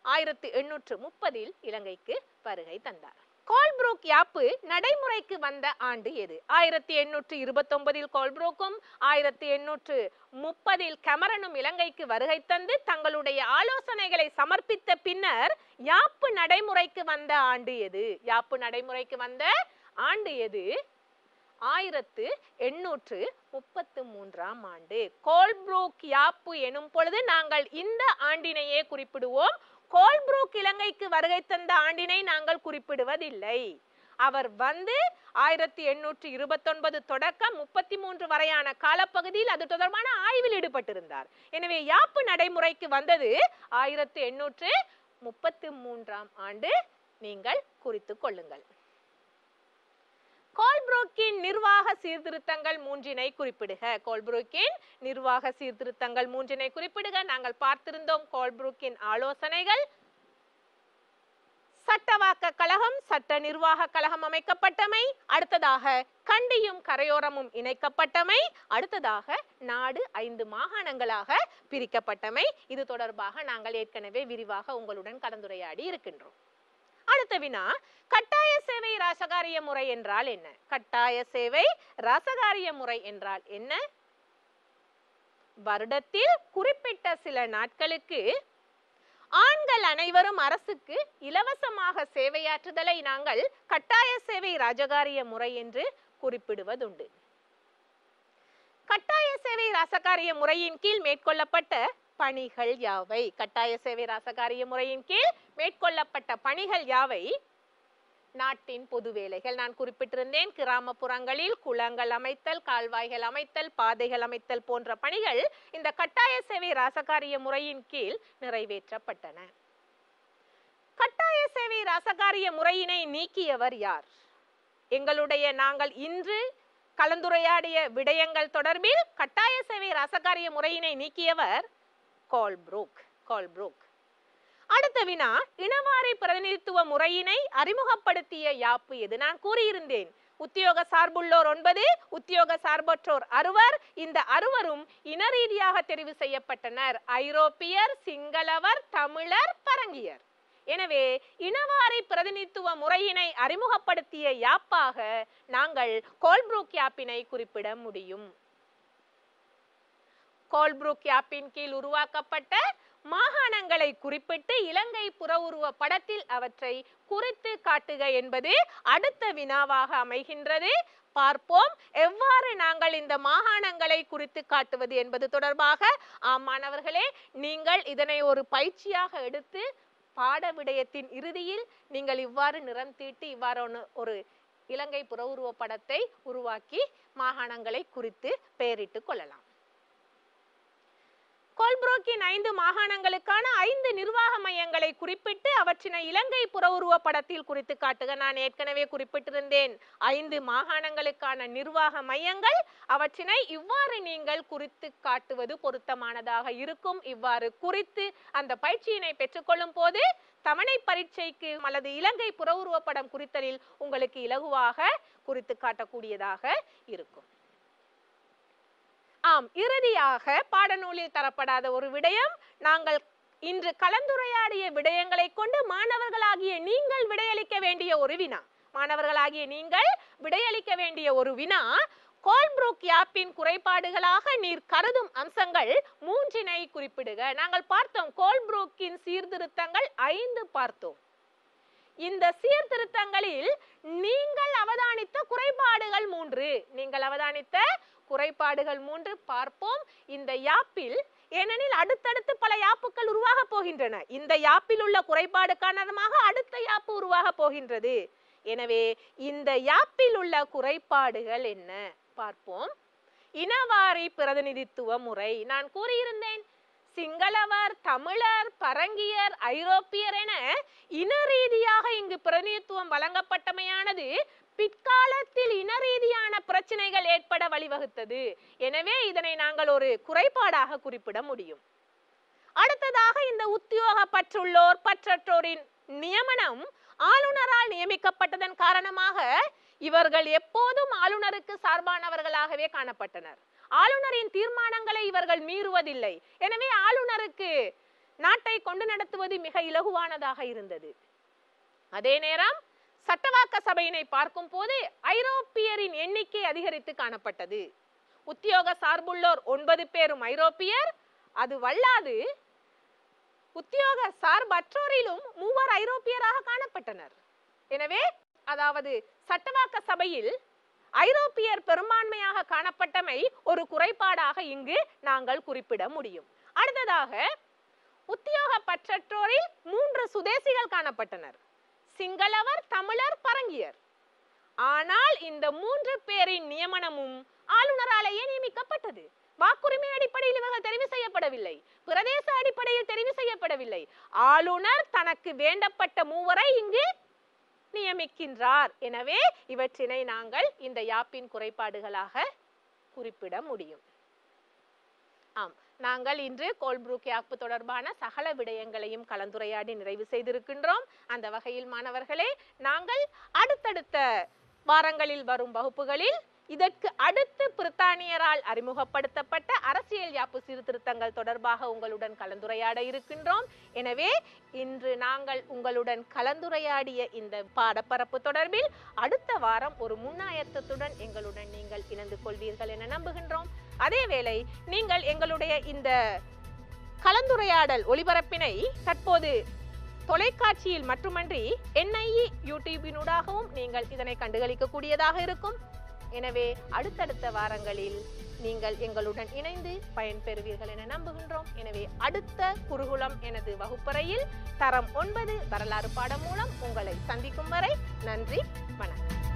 ஆயிரத்தி எண்ணூற்று முப்பதில் இலங்கைக்கு வருகை தந்தார் கோல்ப்ரூக் யாப்பு நடைமுறைக்கு வந்த ஆண்டு எது ஆயிரத்தி எண்ணூற்று இருபத்தொன்பதில் கோல்ப்ரூக்கும் ஆயிரத்தி எண்ணூற்று முப்பதில் கமரனும் இலங்கைக்கு வருகை தந்து தங்களுடைய ஆலோசனைகளை சமர்ப்பித்த பின்னர் யாப்பு நடைமுறைக்கு வந்த ஆண்டு எது யாப்பு நடைமுறைக்கு வந்த ஆண்டு எது ஆயிரத்து எண்ணூற்று முப்பத்து மூன்றாம் ஆண்டு கோல்ப்ரூக் யாப்பு எனும் பொழுது நாங்கள் இந்த ஆண்டினையே குறிப்பிடுவோம் கோல்ப்ரூக் இலங்கைக்கு வருகை தந்த ஆண்டினை நாங்கள் குறிப்பிடுவதில்லை அவர் வந்து ஆயிரத்தி எண்ணூற்றி இருபத்தொன்பது தொடக்கம் முப்பத்தி மூன்று வரையான காலப்பகுதியில் அது தொடர்பான ஆய்வில் ஈடுபட்டிருந்தார் எனவே யாப்பு நடைமுறைக்கு வந்தது ஆயிரத்தி எண்ணூற்று முப்பத்தி மூன்றாம் ஆண்டு நீங்கள் குறித்துக் கொள்ளுங்கள் கோல்ப்ரூக்கின் நிர்வாக சீர்திருத்தங்கள் மூன்றினை குறிப்பிடுக கோல்ப்ரூக்கின் நிர்வாக சீர்திருத்தங்கள் மூன்றினை குறிப்பிடுக நாங்கள் பார்த்திருந்தோம் கோல்ப்ரூக்கின் ஆலோசனைகள் சட்டவாக்க கழகம் சட்ட நிர்வாக கழகம் அமைக்கப்பட்டமை அடுத்ததாக கண்டியும் கரையோரமும் இணைக்கப்பட்டமை அடுத்ததாக நாடு ஐந்து மாகாணங்களாக பிரிக்கப்பட்டமை இது தொடர்பாக நாங்கள் ஏற்கனவே விரிவாக உங்களுடன் கலந்துரையாடி இருக்கின்றோம் அடுத்த வினா கட்டாய சேவை ராசகாரிய முறை என்றால் என்ன கட்டாய சேவை ராசகாரிய முறை என்றால் என்ன வருடத்தில் குறிப்பிட்ட சில நாட்களுக்கு ஆண்கள் அனைவரும் அரசுக்கு இலவசமாக சேவையாற்றுதலை நாங்கள் கட்டாய சேவை ராஜகாரிய முறை என்று குறிப்பிடுவதுண்டு கட்டாய சேவை ராசகாரிய முறையின் கீழ் மேற்கொள்ளப்பட்ட பணிகள் யாவை கட்டாய சேவை ராசகாரிய முறையின் கீழ் மேற்கொள்ளப்பட்ட பணிகள் யாவை நாட்டின் பொது வேலைகள் நான் குறிப்பிட்டிருந்தேன் கிராமப்புறங்களில் குளங்கள் அமைத்தல் கால்வாய்கள் அமைத்தல் பாதைகள் அமைத்தல் போன்ற பணிகள் இந்த கட்டாய சேவை ராசகாரிய முறையின் கீழ் நிறைவேற்றப்பட்டன கட்டாய சேவை ராசகாரிய முறையினை நீக்கியவர் யார் எங்களுடைய நாங்கள் இன்று கலந்துரையாடிய விடயங்கள் தொடர்பில் கட்டாய சேவை ராசகாரிய முறையினை நீக்கியவர் கோல்ப்ரூக் கோல்ப்ரூக் அடுத்த வினா இனவாரி பிரதிநிதித்துவ முறையினை அறிமுகப்படுத்திய யாப்பு எது நான் கூறியிருந்தேன் உத்தியோக சார்புள்ளோர் ஒன்பது உத்தியோக சார்பற்றோர் அறுவர் இந்த அறுவரும் இன ரீதியாக தெரிவு செய்யப்பட்டனர் ஐரோப்பியர் சிங்களவர் தமிழர் பரங்கியர் எனவே இனவாரி பிரதிநிதித்துவ முறையினை அறிமுகப்படுத்திய யாப்பாக நாங்கள் கோல்ப்ரூக் யாப்பினை குறிப்பிட முடியும் கோல்ப்ரூக் யாப்பின் கீழ் உருவாக்கப்பட்ட மாகாணங்களை குறிப்பிட்டு இலங்கை புற உருவ படத்தில் அவற்றை குறித்து காட்டுக என்பது அடுத்த வினாவாக அமைகின்றது பார்ப்போம் எவ்வாறு நாங்கள் இந்த மாகாணங்களை குறித்து காட்டுவது என்பது தொடர்பாக ஆம் மாணவர்களே நீங்கள் இதனை ஒரு பயிற்சியாக எடுத்து பாட விடயத்தின் இறுதியில் நீங்கள் இவ்வாறு நிறம் தீட்டி இவ்வாறு ஒன்று- ஒரு இலங்கை புற உருவ படத்தை உருவாக்கி மாகாணங்களை குறித்து பெயரிட்டுக் கொள்ளலாம் கோல்ப்ரோக்கின் ஐந்து மாகாணங்களுக்கான ஐந்து நிர்வாக மையங்களை குறிப்பிட்டு அவற்றினை இலங்கை புற உருவ படத்தில் குறித்து காட்டுக நான் ஏற்கனவே குறிப்பிட்டிருந்தேன் ஐந்து மாகாணங்களுக்கான நிர்வாக மையங்கள் அவற்றினை இவ்வாறு நீங்கள் குறித்து காட்டுவது பொருத்தமானதாக இருக்கும் இவ்வாறு குறித்து அந்த பயிற்சியினை பெற்றுக்கொள்ளும் போது தவணை பரீட்சைக்கு அல்லது இலங்கை புற உருவ படம் குறித்தலில் உங்களுக்கு இலகுவாக குறித்து காட்டக்கூடியதாக இருக்கும் ஆம் இறுதியாக பாடநூலில் தரப்படாத ஒரு விடயம் நாங்கள் இன்று கலந்துரையாடிய விடயங்களை கொண்டு மாணவர்களாகிய நீங்கள் விடையளிக்க வேண்டிய ஒரு வினா மாணவர்களாகிய நீங்கள் விடையளிக்க வேண்டிய ஒரு வினா கோல்ப்ரூக் யாப்பின் குறைபாடுகளாக நீர் கருதும் அம்சங்கள் மூன்றினை குறிப்பிடுக நாங்கள் பார்த்தோம் கோல்ப்ரூக்கின் சீர்திருத்தங்கள் ஐந்து பார்த்தோம் இந்த சீர்திருத்தங்களில் நீங்கள் அவதானித்த குறைபாடுகள் மூன்று நீங்கள் அவதானித்த குறைபாடுகள் மூன்று பார்ப்போம் இந்த யாப்பில் ஏனெனில் அடுத்தடுத்து பல யாப்புகள் உருவாக போகின்றன இந்த யாப்பில் உள்ள குறைபாடு காரணமாக அடுத்த யாப்பு உருவாக போகின்றது எனவே இந்த யாப்பில் உள்ள குறைபாடுகள் என்ன பார்ப்போம் இனவாரி பிரதிநிதித்துவ முறை நான் கூறியிருந்தேன் சிங்களவர் தமிழர் பரங்கியர் ஐரோப்பியர் என இன ரீதியாக இங்கு பிரதிநிதித்துவம் வழங்கப்பட்டமையானது பிற்காலத்தில் இன ரீதியான பிரச்சனைகள் ஏற்பட வழிவகுத்தது எனவே இதனை நாங்கள் ஒரு குறைபாடாக குறிப்பிட முடியும் அடுத்ததாக இந்த உத்தியோக பற்றுள்ளோர் பற்றற்றோரின் நியமனம் ஆளுநரால் நியமிக்கப்பட்டதன் காரணமாக இவர்கள் எப்போதும் ஆளுநருக்கு சார்பானவர்களாகவே காணப்பட்டனர் ஆளுநரின் தீர்மானங்களை இவர்கள் மீறுவதில்லை எனவே ஆளுநருக்கு நாட்டை கொண்டு நடத்துவது மிக இலகுவானதாக இருந்தது அதே நேரம் சட்டவாக்க சபையினை பார்க்கும் போது ஐரோப்பியரின் எண்ணிக்கை அதிகரித்து காணப்பட்டது உத்தியோக சார்புள்ளோர் ஒன்பது பேரும் ஐரோப்பியர் அது வல்லாது உத்தியோக சார்பற்றோரிலும் மூவர் ஐரோப்பியராக காணப்பட்டனர் எனவே அதாவது சட்டவாக்க சபையில் ஐரோப்பியர் பெரும்பான்மையாக காணப்பட்டமை ஒரு குறைபாடாக இங்கு நாங்கள் குறிப்பிட முடியும் அடுத்ததாக உத்தியோக பற்றற்றோரில் மூன்று சுதேசிகள் காணப்பட்டனர் சிங்களவர் தமிழர் பரங்கியர் ஆனால் இந்த மூன்று பேரின் நியமனமும் ஆளுநராலேயே நியமிக்கப்பட்டது வாக்குரிமை அடிப்படையில் இவர்கள் தெரிவு செய்யப்படவில்லை பிரதேச அடிப்படையில் தெரிவு செய்யப்படவில்லை ஆளுநர் தனக்கு வேண்டப்பட்ட மூவரை இங்கு நியமிக்கின்றார் எனவே இவற்றினை நாங்கள் இந்த யாப்பின் குறைபாடுகளாக குறிப்பிட முடியும் ஆம் நாங்கள் இன்று கோல்ப்ரூக் யாப்பு தொடர்பான சகல விடயங்களையும் கலந்துரையாடி நிறைவு செய்திருக்கின்றோம் அந்த வகையில் மாணவர்களே நாங்கள் அடுத்தடுத்த வாரங்களில் வரும் வகுப்புகளில் இதற்கு அடுத்து பிரித்தானியரால் அறிமுகப்படுத்தப்பட்ட அரசியல் யாப்பு சீர்திருத்தங்கள் தொடர்பாக உங்களுடன் கலந்துரையாட இருக்கின்றோம் எனவே இன்று நாங்கள் உங்களுடன் கலந்துரையாடிய இந்த பாடப்பரப்பு தொடர்பில் அடுத்த வாரம் ஒரு முன்னாயத்தத்துடன் எங்களுடன் நீங்கள் இணைந்து கொள்வீர்கள் என நம்புகின்றோம் அதேவேளை நீங்கள் எங்களுடைய இந்த கலந்துரையாடல் ஒளிபரப்பினை தற்போது தொலைக்காட்சியில் மட்டுமன்றி என்ஐஇ யூடியூபினூடாகவும் நீங்கள் இதனை கண்டுகளிக்கக்கூடியதாக இருக்கும் எனவே அடுத்தடுத்த வாரங்களில் நீங்கள் எங்களுடன் இணைந்து பயன்பெறுவீர்கள் என நம்புகின்றோம் எனவே அடுத்த குருகுலம் எனது வகுப்பறையில் தரம் ஒன்பது வரலாறு பாடம் மூலம் உங்களை சந்திக்கும் வரை நன்றி வணக்கம்